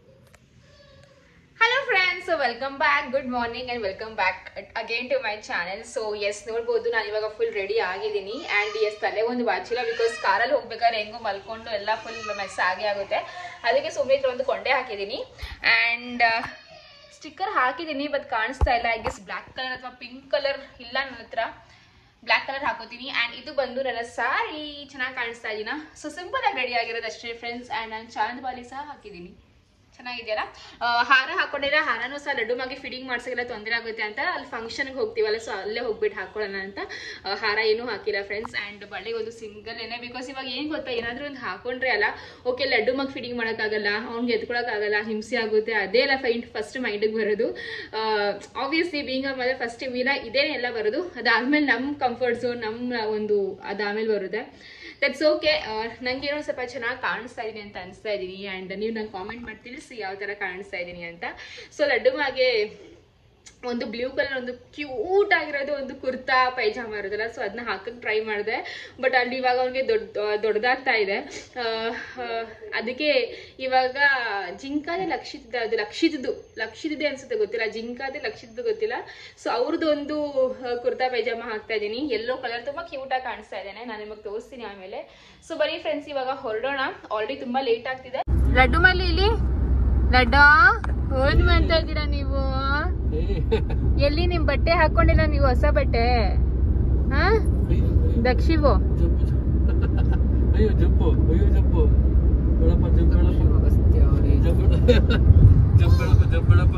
hello friends welcome back good morning and welcome back again to my channel so yes ನೋಡ್ಬೋದು ನಾನು ಇವಾಗ ಫುಲ್ ರೆಡಿ ಆಗಿದ್ದೀನಿ ಆ್ಯಂಡ್ ಎಸ್ ತಲೆ ಒಂದು ಬಾಚಿಲ್ಲ ಬಿಕಾಸ್ ಕಾರಲ್ಲಿ ಹೋಗ್ಬೇಕಾದ್ರೆ ಹೆಂಗೋ ಮಲ್ಕೊಂಡು ಎಲ್ಲ ಫುಲ್ ಮೆಸ್ ಆಗೇ ಆಗುತ್ತೆ ಅದಕ್ಕೆ ಸುಮ್ಮನೆ ಒಂದು ಕೊಂಡೆ ಹಾಕಿದ್ದೀನಿ ಆ್ಯಂಡ್ ಸ್ಟಿಕ್ಕರ್ ಹಾಕಿದ್ದೀನಿ ಬಟ್ ಕಾಣಿಸ್ತಾ ಇಲ್ಲ ಐ ಗೆಸ್ ಬ್ಲ್ಯಾಕ್ ಕಲರ್ ಅಥವಾ ಪಿಂಕ್ ಕಲರ್ ಇಲ್ಲ ನನ್ನ ಹತ್ರ ಬ್ಲ್ಯಾಕ್ ಕಲರ್ ಹಾಕೋತೀನಿ ಆ್ಯಂಡ್ ಇದು ಬಂದು ನನ್ನ ಸಾರಿ ಚೆನ್ನಾಗಿ ಕಾಣಿಸ್ತಾ ಇದೀನಾ ಸೊ ಸಿಂಪಲ್ ಆಗಿ ರೆಡಿ ಆಗಿರೋದು ಅಷ್ಟೇ ಫ್ರೆಂಡ್ಸ್ ಆ್ಯಂಡ್ ನಾನು ಚಾಂದ್ ಬಾಲಿ ಸಹ ಹಾಕಿದ್ದೀನಿ ಚೆನ್ನಾಗಿದೆಯಲ್ಲ ಆ, ಹಾರ ಹಾಕೊಂಡಿದ್ರೆ ಹಾರನೂ ಸಹ ಲಡ್ಡು ಮಾಗಿ ಫಿಟ್ಟಿಂಗ್ ಮಾಡ್ಸೋಕೆಲ್ಲ ತೊಂದರೆ ಆಗುತ್ತೆ ಅಂತ ಅಲ್ಲಿ ಫಂಕ್ಷನ್ಗೆ ಹೋಗ್ತೀವಲ್ಲ ಸೊ ಅಲ್ಲೇ ಹೋಗ್ಬಿಟ್ಟು ಹಾಕೊಳ್ಳೋಣ ಅಂತ ಆ, ಹಾರ ಏನೂ ಹಾಕಿಲ್ಲ ಫ್ರೆಂಡ್ಸ್ ಆ್ಯಂಡ್ ಬಳೆ ಒಂದು ಸಿಂಗಲ್ ಏನೇ ಬಿಕಾಸ್ ಇವಾಗ ಏನು ಗೊತ್ತಾ ಏನಾದರೂ ಒಂದು ಹಾಕೊಂಡ್ರೆ ಅಲ್ಲ ಓಕೆ ಲಡ್ಡು ಮಗ್ ಫಿಟ್ಟಿಂಗ್ ಮಾಡೋಕ್ಕಾಗಲ್ಲ ಅವ್ನಿಗೆ ಎತ್ಕೊಳಕ್ಕಾಗಲ್ಲ ಹಿಂಸೆ ಆಗುತ್ತೆ ಅದೇ ಎಲ್ಲ ಫೈಂಟ್ ಫಸ್ಟ್ ಮೈಂಡಿಗೆ ಬರೋದು ಆಬ್ವಿಯಸ್ಲಿ ಬೀಂಗ್ ಮದುವೆ ಫಸ್ಟ್ ವಿನ ಇದೇ ಎಲ್ಲ ಬರೋದು ಅದಾದ್ಮೇಲೆ ನಮ್ಮ ಕಂಫರ್ಟ್ ಝೋನ್ ನಮ್ಮ ಒಂದು ಅದಾದ್ಮೇಲೆ ಬರುತ್ತೆ ದಟ್ಸ್ ಓಕೆ ನಂಗೆ ಏನೋ ಸ್ವಲ್ಪ ಚೆನ್ನಾಗಿ ಕಾಣಿಸ್ತಾ ಇದೀನಿ ಅಂತ ಅನಿಸ್ತಾ ಇದ್ದೀನಿ ಆ್ಯಂಡ್ ನೀವು ನಂಗೆ ಕಾಮೆಂಟ್ ಮಾಡಿ ತಿಳಿಸಿ ಯಾವ ಥರ ಕಾಣಿಸ್ತಾ ಇದ್ದೀನಿ ಅಂತ ಸೊ ಲಡ್ಡು ಮಾಗೆ ಒಂದು ಬ್ಲೂ ಕಲರ್ ಒಂದು ಕ್ಯೂಟ್ ಆಗಿರೋದು ಒಂದು ಕುರ್ತಾ ಪೈಜಾಮ ಇರುತ್ತಲ್ಲ ಸೊ ಅದನ್ನ ಹಾಕಕ್ಕೆ ಟ್ರೈ ಮಾಡಿದೆ ಬಟ್ ಅಲ್ಲಿ ಇವಾಗ ಅವ್ನಿಗೆ ದೊಡ್ಡ ದೊಡ್ಡದಾಗ್ತಾ ಇದೆ ಆ, ಆ, ಅದಕ್ಕೆ ಇವಾಗ ಜಿಂಕಾದೆ ಲಕ್ಷಿತ ಅದು ಲಕ್ಷಿತದ್ದು ಲಕ್ಷಿತದೆ ಅನ್ಸುತ್ತೆ ಗೊತ್ತಿಲ್ಲ ಜಿಂಕಾದೆ ಲಕ್ಷಿತದ್ದು ಗೊತ್ತಿಲ್ಲ ಸೊ ಅವ್ರದ್ದು ಒಂದು ಆ, ಕುರ್ತಾ ಪೈಜಾಮ ಹಾಕ್ತಾ ಇದ್ದೀನಿ ಎಲ್ಲೋ ಕಲರ್ ತುಂಬ ಕ್ಯೂಟಾಗಿ ಕಾಣಿಸ್ತಾ ಇದ್ದೇನೆ ನಾನು ನಿಮಗೆ ತೋರಿಸ್ತೀನಿ ಆಮೇಲೆ ಸೊ ಬರೀ ಫ್ರೆಂಡ್ಸ್ ಇವಾಗ ಹೊರಡೋಣ ಆಲ್ರೆಡಿ ತುಂಬಾ ಲೇಟ್ ಆಗ್ತಿದೆ ಲಡ್ಡು ಮಲ್ಲಿ ಇಲ್ಲಿ ಲಡ್ಡು ಏನ್ ಮಾಡ್ತಾ ಇದ್ದೀರಾ ನೀವು ಎಲ್ಲಿ ನಿಮ್ ಬಟ್ಟೆ ಹಾಕೊಂಡಿಲ್ಲ ನೀವು ಹೊಸ ಬಟ್ಟೆ ಹಾ ದಕ್ಷಿವು ಅಯ್ಯೋ ಜಪ್ಪು ಅಯ್ಯೋ ಜಪ್ಪು ಬೇಡಪ್ಪ ಜಂಪ್ ಬೇಡಪ್ಪ ಜಂಪ್ ಬೇಡಪ್ಪ ಜಂಪ್ ಬೇಡಪ್ಪ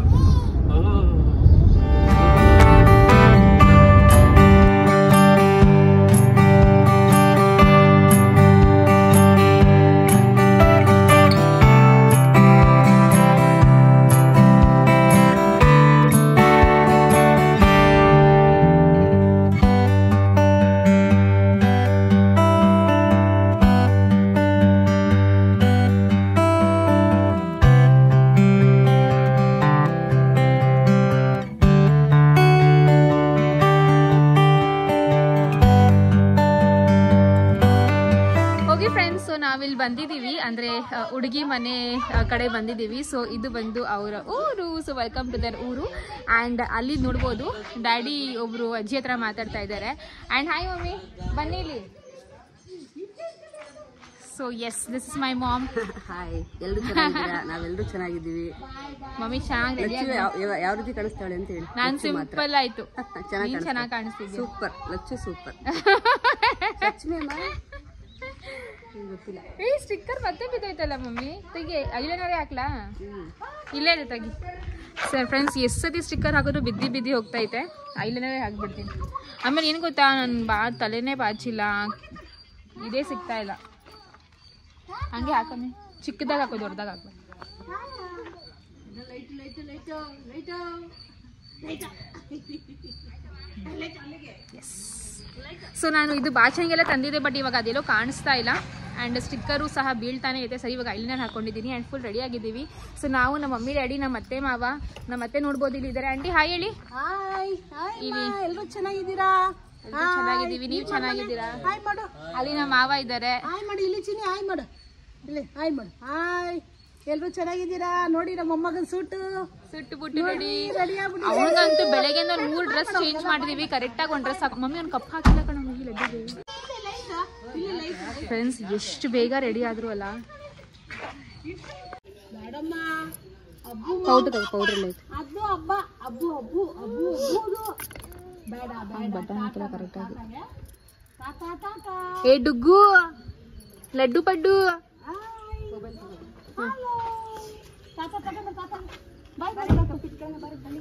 ಹೋಗಿ ಫ್ರೆಂಡ್ಸ್ ನಾವಿಲ್ಲಿ ಬಂದಿದ್ದೀವಿ ಅಂದ್ರೆ ಆ, ಹುಡುಗಿ ಮನೆ ಆ, ಕಡೆ ಬಂದಿದ್ದೀವಿ ಸೊ ಇದು ಬಂದು ಅವರ ಊರು ಸೊ ವೆಲ್ಕಮ್ ಟು ದರ್ ಊರು ಆ್ಯಂಡ್ ಅಲ್ಲಿ ನೋಡ್ಬೋದು ಡ್ಯಾಡಿ ಒಬ್ರು ಅಜ್ಜಿ ಹತ್ರ ಮಾತಾಡ್ತಾ ಇದ್ದಾರೆ ಆ್ಯಂಡ್ ಹಾಯ್ ಮಮ್ಮಿ ಬನ್ನಿ ಇಲ್ಲಿ so yes this is my mom hi ಎಲ್ರು ಚೆನ್ನಾಗಿದ್ದೀರಾ ನಾವೆಲ್ಲರೂ ಚೆನ್ನಾಗಿದ್ದೀವಿ ಮಮ್ಮಿ ಚೆನ್ನಾಗಿ ರೆಡಿ ಲಚ್ಚು ಯಾವ- ಯಾವ- ಯಾವ ರೀತಿ ಕಾಣಿಸ್ತಾಳೆ ಅಂತ ಹೇಳಿ ನಾನು ಲಚ್ಚು ಮಾತ್ರ ಸಿಂಪಲ್ ಆಯ್ತು ಚೆನ್ನಾಗಿ ನೀನ್ ಚೆನ್ನಾಗಿ ಕಾಣಿಸ್ತಿದ್ಯಾ ಸೂಪರ್ ಲಚ್ಚು ಸೂಪರ್ ಲಕ್ಷ್ಮಿ ಅಮ್ಮ ನಿಂಗ್ ಗೊತ್ತಿಲ್ಲ ಏ ಸ್ಟಿಕ್ಕರ್ ಮತ್ತೆ ಬಿದ್ದೋಯ್ತಲ್ಲ ಮಮ್ಮಿ ತೆಗಿ ಐಲೈನರೇ ಹಾಕ್ಲಾ ಹ್ಮ್ ಇಲ್ಲೇ ಇದೆ ತೆಗಿ ಸರ್ ಫ್ರೆಂಡ್ಸ್ ಎಷ್ಟು ಸತಿ ಸ್ಟಿಕ್ಕರ್ ಹಾಕಿದ್ರು ಬಿದ್ದಿ ಬಿದ್ದಿ ಹೋಗ್ತೈತೆ ಐಲೈನರೇ ಹಾಕ್ಬಿಡ್ತೀನಿ ಆಮೇಲೆ ಏನು ಗೊತ್ತಾ ನನ್ನ ಬಾ ತಲೆನೇ ಬಾಚಿಲ್ಲ ಇದೇ ಸಿಗ್ತಾ ಇಲ್ಲ ಹಂಗೆ ಹಾಕಮ್ಮಿ ಚಿಕ್ಕದಾಗ ಹಾಕೋ ದೊಡ್ಡದಾಗ ಹಾಕೋ ಸೊ ನಾನು ಇದು ಬಾಚಣಿಗೆಲ್ಲ ತಂದಿದ್ದೆ ಬಟ್ ಇವಾಗ ಅದೆಲ್ಲೋ ಕಾಣಿಸ್ತಾ ಇಲ್ಲ ಆ್ಯಂಡ್ ಸ್ಟಿಕ್ಕರು ಸಹ ಬೀಳ್ತಾನೆ ಇದೆ ಸರಿ ಇವಾಗ ಐಲಿನರ್ ಹಾಕೊಂಡಿದ್ದೀನಿ ಆ್ಯಂಡ್ ಫುಲ್ ರೆಡಿ ಆಗಿದ್ದೀವಿ ಸೊ ನಾವು ನಮ್ಮ ಮಮ್ಮಿ ಡ್ಯಾಡಿ ನಮ್ಮ ಅತ್ತೆ ಮಾವ ನಮ್ಮ ಅತ್ತೆ ನೋಡ್ಬೋದು ಇಲ್ಲಿ ಇದ್ದಾರೆ ಆಂಟಿ ಹಾಯ್ ಹೇಳಿ ಹಾಯ್ ಹಾಯ್ ಇಲ್ಲಿ ಎಲ್ಲರೂ ಚೆನ್ನಾಗಿದ್ದೀರಾ ಎಲ್ರು ಚೆನ್ನಾಗಿದ್ದೀವಿ ನೀವು ಚೆನ್ನಾಗಿದ್ದೀರಾ ಹಾಯ್ ಮಾಡು ಅಲ್ಲಿ ನಮ್ಮ ಮಾವ ಇದ್ದಾರೆ ಹಾಯ್ ಮಾಡು ಇಲ್ಲಿ ಚಿನ್ನಿ ಹಾಯ್ ಮಾಡು ಇಲ್ಲಿ ಹಾಯ್ ಮಾಡು ಹಾಯ್ ಎಲ್ಲರೂ ಚೆನ್ನಾಗಿದ್ದೀರಾ ನೋಡಿ ನಮ್ಮ ಮೊಮ್ಮಗನ ಸೂಟು ಸುಟ್ಟು ಬುಟ್ಟು ರೆಡಿ ರೆಡಿ ಆಗ್ಬಿಟ್ಟು ಅವನಿಗಂತೂ ಬೆಳಗ್ಗೆ ಒಂದು ಮೂರು ಡ್ರೆಸ್ ಚೇಂಜ್ ಮಾಡಿದೀವಿ ಕರೆಕ್ಟಾಗಿ ಒಂದು ಡ್ರೆಸ್ ಹಾಕಿ ಮಮ್ಮಿ ಒಂದು ಕಪ್ ಹಾಕಿಲ್ಲ ಕಣ ಮಮ್ಮಿ ಲಡ್ಡಿಗೆ ಫ್ರೆಂಡ್ಸ್ ಎಷ್ಟು ಬೇಗ ರೆಡಿ ಆದ್ರು ಅಲ್ಲ ಮೇಡಮ್ಮ ಅಬ್ಬು ಪೌಡರ್ ಪೌಡರ್ ಎಲ್ಲ ಐತೆ ಅದು ಹಬ್ಬ ಅಬ್ಬು ಅಬ್ಬು ಅಬ್ಬು ಅಬ್ಬುದು ಬೇಡ ಬೇಡ ಬಟನ್ ಹಾಕಿಲ್ಲ ಕರೆಕ್ಟಾಗಿ ಟಾಟಾ ಟಾಟಾ ಏ Duggu Laddu Paddu hi hello tata tata tata bye bye bye ಬನ್ನಿ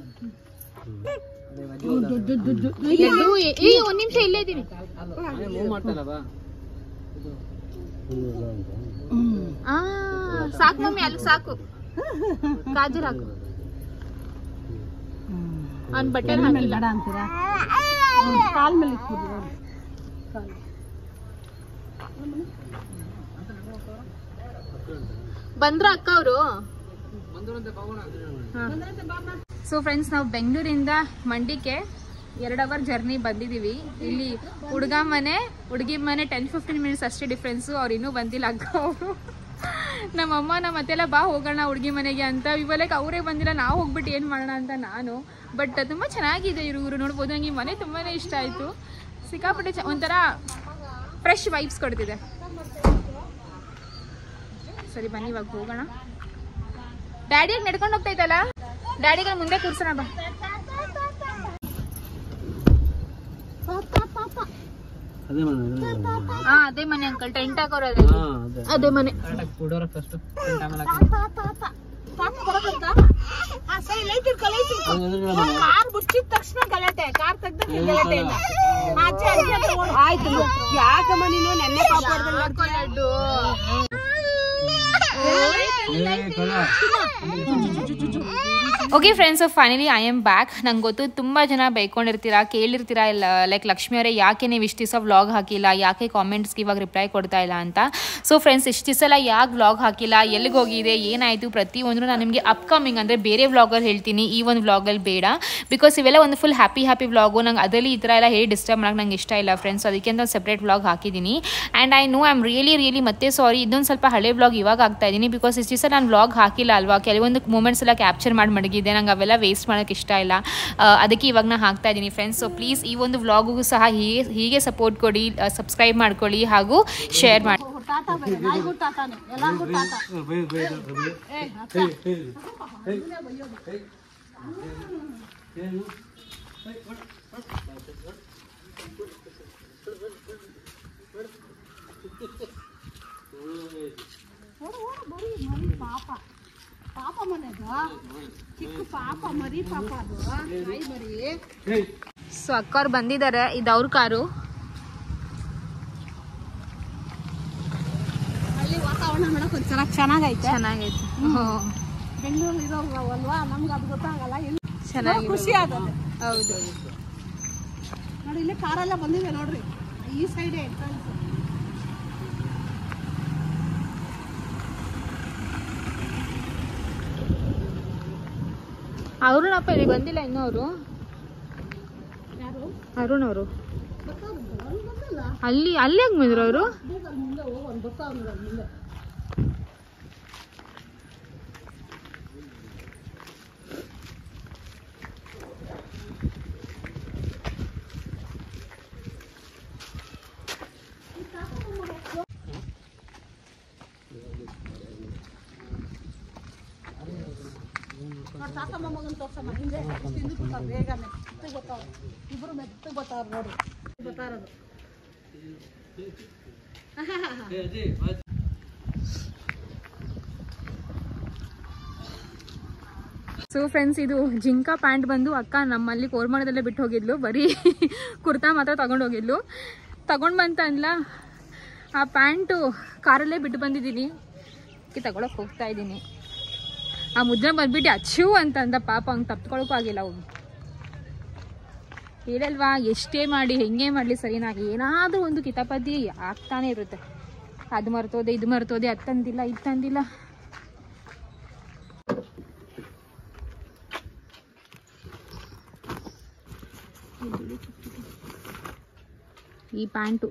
ಲಡ್ಡು ಏ- ಏ ಒಂದ್ ನಿಮಿಷ ಇಲ್ಲೇ ಇದೀನಿ ಮೂವ್ ಮಾಡ್ತಾನಲ್ಲ ಆ ಸಾಕು ಮಮ್ಮಿ ಅಲ್ಲಿ ಸಾಕು ಕಾಜಲ್ ಹಾಕು ಅವ್ನ್ ಬಟ್ಟೆ ಹಾಕಿಲ್ಲ ಬೇಡ ಅಂತೀರಾ ಕಾಲ್ ಮೇಲೆ ಇಟ್ಬಿಡಿ ನೋಡಿ. ಕಾಲು. ಬಂದ್ರ ಅಕ್ಕ ಅವರು ಸೊ ಫ್ರೆಂಡ್ಸ್ ನಾವು ಬೆಂಗಳೂರಿಂದ ಮಂಡಿಗೆ ಎರಡು ಅವರ್ ಜರ್ನಿ ಬಂದಿದ್ದೀವಿ ಇಲ್ಲಿ ಹುಡುಗ ಮನೆ ಹುಡುಗಿ ಮನೆ ಟೆನ್ ಫಿಫ್ಟೀನ್ ಮಿನಿಟ್ಸ್ ಅಷ್ಟೇ ಡಿಫ್ರೆನ್ಸು ಅವ್ರು ಇನ್ನೂ ಬಂದಿಲ್ಲ ಅಕ್ಕ ಅವರು ನಮ್ಮಮ್ಮ ನಮ್ಮ ಅತ್ತೆಲ್ಲ ಬಾ ಹೋಗೋಣ ಹುಡುಗಿ ಮನೆಗೆ ಅಂತ ಇವೆಲ್ಲ ಅವರೇ ಬಂದಿಲ್ಲ ನಾವು ಹೋಗ್ಬಿಟ್ಟು ಏನು ಮಾಡೋಣ ಅಂತ ನಾನು ಬಟ್ ತುಂಬ ಚೆನ್ನಾಗಿದೆ ಇವರು ಇವರು ನೋಡ್ಬೋದು ನಂಗೆ ಈ ಮನೆ ತುಂಬಾ ಇಷ್ಟ ಆಯಿತು ಸಿಕ್ಕಾಪಟ್ಟೆ ಚ ಒಂಥರ ಫ್ರೆಶ್ ವೈಬ್ಸ್ ಕೊಡ್ತಿದೆ ಸರಿ ಬನ್ನಿ ಇವಾಗ ಹೋಗೋಣ ಡ್ಯಾಡಿಯಾಗ ನಡ್ಕೊಂಡು ಹೋಗ್ತೈತಲ್ಲ ಡ್ಯಾಡಿಗೆ ಮುಂದೆ ಕೂರ್ಸೋಣ ಬಾ ಅದೇ ಮನೆ ಅದೇ ಮನೆ. ಹಾ ಅದೇ ಮನೆ ಅಂಕಲ್ ಟೆಂಟ್ ಹಾಕೋರು ಅದೇ ಹಾ ಅದೇ ಅದೇ ಮನೆ ಪಾಪ ಬರೋದಂತ? ಆ, ಸರಿ, ಲೈಟ್ ಇಟ್ಕೊ, ಲೈಟ್ ಇಟ್ಕೊ. ಅದು ಎದುರುಗಡೆ ಮನೆ. ಕಾರ್ ಮುಚ್ಚಿದ ತಕ್ಷಣ ಗಲಾಟೆ ಕಾರ್ ತೆಗ್ದಾಗ ನಿನ್ ಗಲಾಟೆ ಇಲ್ಲ ಆ, ಅಜ್ಜಿ, ಅಜ್ಜಿ ಹತ್ರ ಓಡು. ಆಯ್ತು ಯಾಕಮ್ಮ ನೀನು ನೆನ್ನೆ ಪಾಪ ಲಡ್ಡು ಏ, ಕಳ್ಳ. Okay friends finally I am back ನಂಗೆ ಗೊತ್ತು ತುಂಬ ಜನ ಬೈಕೊಂಡಿರ್ತೀರಾ ಕೇಳಿರ್ತೀರಾ ಇಲ್ಲ ಲೈಕ್ ಲಕ್ಷ್ಮಿ ಅವರೇ ಯಾಕೆ ನೀವು ಇಷ್ಟು ದಿವಸ ವ್ಲಾಗ್ ಹಾಕಿಲ್ಲ ಯಾಕೆ ಕಾಮೆಂಟ್ಸ್ಗೆ ಇವಾಗ ರಿಪ್ಲೈ ಕೊಡ್ತಾ ಇಲ್ಲ ಅಂತ ಸೊ ಫ್ರೆಂಡ್ಸ್ ಇಷ್ಟು ದಿವಸ ಎಲ್ಲ ಯಾಕೆ ವ್ಲಾಗ್ ಹಾಕಿಲ್ಲ ಎಲ್ಲಿಗೆ ಹೋಗಿದೆ ಏನಾಯಿತು ಪ್ರತಿಯೊಂದು ನಾನು ನಿಮಗೆ ಅಪ್ಕಮಿಂಗ್ ಅಂದರೆ ಬೇರೆ ವ್ಲಾಗಲ್ಲಿ ಹೇಳ್ತೀನಿ ಈ ಒಂದು ವ್ಲಾಗಲ್ಲಿ ಬೇಡ ಬಿಕಾಸ್ ಇವೆಲ್ಲ ಒಂದು ಫುಲ್ ಹ್ಯಾಪಿ ಹ್ಯಾಪಿ ವ್ಲಾಗು ನಂಗೆ ಅದರಲ್ಲಿ ಈ ಥರ ಎಲ್ಲ ಹೇಳಿ ಡಿಸ್ಟರ್ಬ್ ಮಾಡೋಕೆ ನಂಗೆ ಇಷ್ಟ ಇಲ್ಲ ಫ್ರೆಂಡ್ಸ್ ಅದಕ್ಕೆ ಅಂತ ಸೆಪ್ರೇಟ್ ವ್ಲಾಗ್ ಹಾಕಿದ್ದೀನಿ and I know I am really really ಮತ್ತೆ ಸಾರಿ ಇದೊಂದು ಸ್ವಲ್ಪ ಹಳೆ ವ್ಲಾಗ್ ಇವಾಗ ಆಗ್ತಾ ಇದ್ದೀನಿ ಬಿಕಾಸ್ ಇಷ್ಟು ದಿವಸ ನಾನು ವ್ಲಾಗ್ ಹಾಕಿಲ್ಲ ಅಲ್ವಾ ಕೆಲವೊಂದು ಮೂಮೆಂಟ್ಸ್ ಎಲ್ಲ ಕ್ಯಾಪ್ಚರ್ ಮಾಡಿ ಮಡಗಿದೆ ನಂಗೆ ಅವೆಲ್ಲ ವೇಸ್ಟ್ ಮಾಡೋಕ್ಕೆ ಇಷ್ಟ ಇಲ್ಲ ಆ, ಅದಕ್ಕೆ ಇವಾಗ ನಾನು ಹಾಕ್ತಾ ಇದ್ದೀನಿ ಫ್ರೆಂಡ್ಸ್ ಸೊ ಪ್ಲೀಸ್ ಈ ಒಂದು ವ್ಲಾಗಿಗೂ ಸಹ ಹೀಗೆ ಹೀಗೆ ಸಪೋರ್ಟ್ ಕೊಡಿ ಸಬ್ಸ್ಕ್ರೈಬ್ ಮಾಡ್ಕೊಳ್ಳಿ ಹಾಗೂ ಶೇರ್ ಮಾಡಿ ತಾತ ಬೇರೆ ನಾಯಿಗೂ ತಾತಾನೆ ಎಲ್ಲಾರ್ಗೂ ತಾತ ಏ, ಬೈ, ಬೈ, ಬೈ. ಏ ಅಕ್ಕ ಏಯ್, ಏಯ್, ಏಯ್, ಏಯ್. ಏನು? ಓಡು ಓಡು ಬರೀ ಮರಿ ಪಾಪ ಪಾಪ ಮನೆದು ಚಿಕ್ಕ ಪಾಪ ಮರಿ ಪಾಪ ಅದು ನಾಯಿ ಮರಿ ಏಯ್. ಸೊ ಅಕ್ಕವ್ರು ಬಂದಿದ್ದಾರೆ ಇದು ಅವ್ರ ಕಾರು ಹಳ್ಳಿ ವಾತಾವರಣ ನೋಡಕ್ ಒಂಥರ ಚೆನ್ನಾಗೈತೆ ಚೆನ್ನಾಗೈತೆ ಬೆಂಗಳೂರು ಇರೋರು ಅಲ್ವಾ ನಮ್ಗೆ ಅದು ಗೊತ್ತಾಗಲ್ಲ ಇಲ್ಲಿ ಚೆನ್ನಾಗಿದೆ ಖುಷಿ ಆಗತ್ತೆ ಹೌದು ನೋಡಿ ಇಲ್ಲಿ ಕಾರೆಲ್ಲ ಬಂದಿದೆ ನೋಡ್ರಿ ಈ ಸೈಡೇ ಎಂಟ್ರೆನ್ಸ್ ಅರುಣಪ್ಪ ಇಲ್ಲಿ ಬಂದಿಲ್ಲ ಇನ್ನೂ ಅವರು ಯಾರು ಅರುಣ್ ಅವರು ಬರ್ತಾವ್ರಂತೆ ಅವ್ರು ಬಂದಲ್ಲ ಅಲ್ಲಿ ಅಲ್ಲಿ ಹೆಂಗ್ ಬಂದ್ರು ಅವರು ಬೇಗ ಅಲ್ಲಿ ಮುಂದೆ ಹೋಗೋಣ ಬರ್ತಾವ್ರ ಮುಂದೆ ನೋಡ್ ತಾತ ಮೊಮ್ಮಗನ್ ತೋರ್ಸಮ್ಮ ಹಿಂದೆ ಇಷ್ಟು ಹಿಂದಕ್ಕೆ ಬರ್ತಾವ ಬೇಗನೆ ಮೆತ್ತಗೆ ಬರ್ತಾವ ಇಬ್ರು ಮೆತ್ತಗೆ ಬರ್ತಾವ್ರ ನೋಡ್ರಿ ಬರ್ತಾ ಇರೋದು ಏ, ಅಜ್ಜಿ, ಬಾ. ಸೊ ಫ್ರೆಂಡ್ಸ್ ಇದು ಜಿಂಕಾ ಪ್ಯಾಂಟ್ ಬಂದು ಅಕ್ಕ ನಮ್ಮಲ್ಲಿ ಕೋರ್ಮಣದಲ್ಲೇ ಬಿಟ್ಟು ಹೋಗಿದ್ಲು ಬರೀ ಕುರ್ತಾ ಮಾತ್ರ ತಗೊಂಡು ಹೋಗಿದ್ಲು ತಗೊಂಡು ಬಂತ ಅಂದ್ಲ ಆ ಪ್ಯಾಂಟು ಕಾರಲ್ಲೇ ಬಿಟ್ಟು ಬಂದಿದ್ದೀನಿ ಅದಕ್ಕೆ ತಗೊಳಕ್ ಹೋಗ್ತಾ ಇದ್ದೀನಿ ಆ ಮುದ್ದೆ ಬಂದ್ಬಿಟ್ಟು ಅಚ್ಚು ಅಂತ ಅಂದ ಪಾಪ ಅವ್ನು ತಪ್ಕೊಳಕ್ಕೂ ಆಗಿಲ್ಲ ಅವ್ನು ಹೇಳಲ್ವಾ ಎಷ್ಟೇ ಮಾಡಿ ಹೆಂಗೆ ಮಾಡಲಿ ಸರಿನಾಗಿ ಏನಾದರೂ ಒಂದು ಕಿತಾಪತಿ ಆಗ್ತಾನೆ ಇರುತ್ತೆ ಅದು ಮರ್ತೋದೆ ಇದು ಮರ್ತೋದೆ ಅದು ತಂದಿಲ್ಲ ಇದು ತಂದಿಲ್ಲ ಈ ಪ್ಯಾಂಟು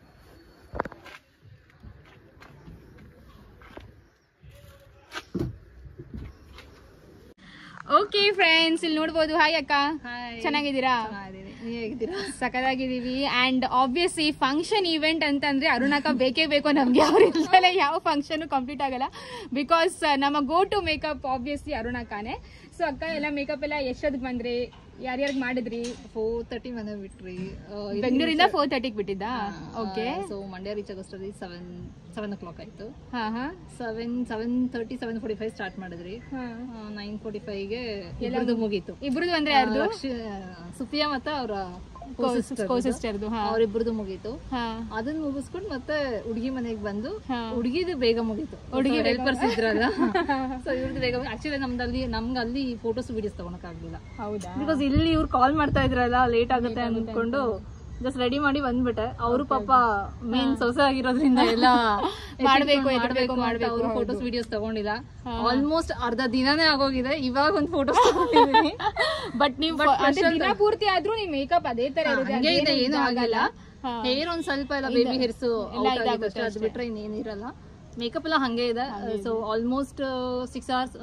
ಓಕೆ ಫ್ರೆಂಡ್ಸ್ ಇಲ್ಲಿ ನೋಡ್ಬೋದು ಹಾಯ್ ಅಕ್ಕ ಚೆನ್ನಾಗಿದ್ದೀರಾ ಸಖತ್ತಾಗಿದ್ದೀವಿ ಅಂಡ್ ಆಬ್ವಿಯಸ್ಲಿ ಫಂಕ್ಷನ್ ಈವೆಂಟ್ ಅಂತಂದ್ರೆ ಅರುಣಾಕ ಬೇಕೇ ಬೇಕು ನಮ್ಗೆ ಅವ್ರ ಇಲ್ದಲೆ ಯಾವ ಫಂಕ್ಷನ್ ಕಂಪ್ಲೀಟ್ ಆಗಲ್ಲ ಬಿಕಾಸ್ ನಮ್ಮ ಗೋ ಟು ಮೇಕಪ್ ಆಬ್ವಿಯಸ್ಲಿ ಅರುಣಾಕಾನೆ ಸೊ ಅಕ್ಕ ಎಲ್ಲ ಮೇಕಪ್ ಎಲ್ಲ ಎಷ್ಟೊತ್ತಿಗೆ ಬಂದ್ರಿ ಯಾರ್ಯಾರಿಗೆ ಮಾಡಿದ್ರಿ ಫೋರ್ ತರ್ಟಿ ಮನೆ ಬಿಟ್ರಿ ಬೆಂಗಳೂರಿಂದ ಫೋರ್ ತರ್ಟಿಗೆ ಬಿಟ್ಟಿದ್ದಾ ಓಕೆ ಸೊ ಮಂಡ್ಯ ರೀಚ್ ಆಗೋಷ್ಟರಲ್ಲಿ ಸೆವೆನ್ ಸೆವೆನ್ ಓ ಕ್ಲಾಕ್ ಆಯ್ತು ಹಾ ಹಾ seven seven thirty seven forty five start ಮಾಡಿದ್ರಿ ಹಾ ನೈನ್ ಫೋರ್ಟಿ ಫೈವ್ಗೆ ಎಲ್ಲರದು ಮುಗೀತು ಇಬ್ರದ್ದು ಅಂದ್ರೆ ಯಾರ್ದು ಲಕ್ಷ ಸುಫಿಯಾ ಮತ್ತೆ ಅವರ ಕೋ ಸಿಸ್ಟರ್ದು ಹಾ ಅವರಿಬ್ಬರದು ಮುಗೀತು ಹಾ ಅದನ್ನ ಮುಗಿಸ್ಕೊಂಡು ಮತ್ತೆ ಹುಡುಗಿ ಮನೆಗೆ ಬಂದು ಹಾ. ಹುಡುಗಿದು ಬೇಗ ಮುಗೀತು ಹುಡುಗಿ ಹೆಲ್ಪರ್ಸ್ ಇದ್ರಲ್ಲ ಸೊ ಇವ್ರದ್ದು ಬೇಗ ಆಕ್ಚುಲಿ ನಮ್ದಲ್ಲಿ ನಮ್ಗೆ ಅಲ್ಲಿ ಫೋಟೋಸ್ ವಿಡಿಯೋಸ್ ತಗೊಳಕ್ಕಾಗ್ಲಿಲ್ಲ ಹೌದಾ ಬಿಕಾಸ್ ಇಲ್ಲಿ ಇವ್ರು ಕಾಲ್ ಮಾಡ್ತಾ ಇದ್ರಲ್ಲ ಲೇಟ್ ಆಗುತ್ತೆ ಅನ್ಕೊಂಡು ಜಸ್ಟ್ ರೆಡಿ ಮಾಡಿ ಬಂದ್ಬಿಟ್ಟೆ ಅವರು ಪಾಪ ಮೇನ್ ಸೊಸೆ ಆಗಿರೋದ್ರಿಂದ ಎಲ್ಲ ಮಾಡ್ಬೇಕು, ಎತ್ತಿಟ್ಕೊಂಡ್ ಎತ್ಬೇಕು, ಮಾಡ್ಬೇಕು, ಅವರು ಹೌದು. ಫೋಟೋಸ್ ವಿಡಿಯೋಸ್ ತಗೊಂಡಿಲ್ಲ ಆಲ್ಮೋಸ್ಟ್ ಅರ್ಧ ದಿನಾನೇ ಆಗೋಗಿದೆ ಇವಾಗ ಒಂದು ಫೋಟೋಸ್ ತಗೊಂಡಿದ್ದೀನಿ ಬಟ್ ನೀವು ಅಂದ್ರೆ ದಿನ ಪೂರ್ತಿ ಆದ್ರೂ ನಿಮ್ ಮೇಕಪ್ ಅದೇ ತರ ಇರುತ್ತೆ ಹಂಗೆ ಇದೆ ಅದೇನು ಏನೂ ಇದಾಗಲ್ಲ. ಆಗಿಲ್ಲ ಹಾ. ಹೇರ್ ಒಂದ್ ಸ್ವಲ್ಪ ಎಲ್ಲ ಬೇಬಿ ಹೇರ್ಸ್ ಎಲ್ಲ ಇದಾಗುತ್ತೆ ಅದು ಬಿಟ್ರೆ ಇನ್ನೇನಿರಲ್ಲ ಮೇಕಪ್ ಎಲ್ಲ ಹಂಗೆ ಇದೆ ಸೊ ಆಲ್ಮೋಸ್ಟ್ ಸಿಕ್ಸ್ ಅವರ್ಸ್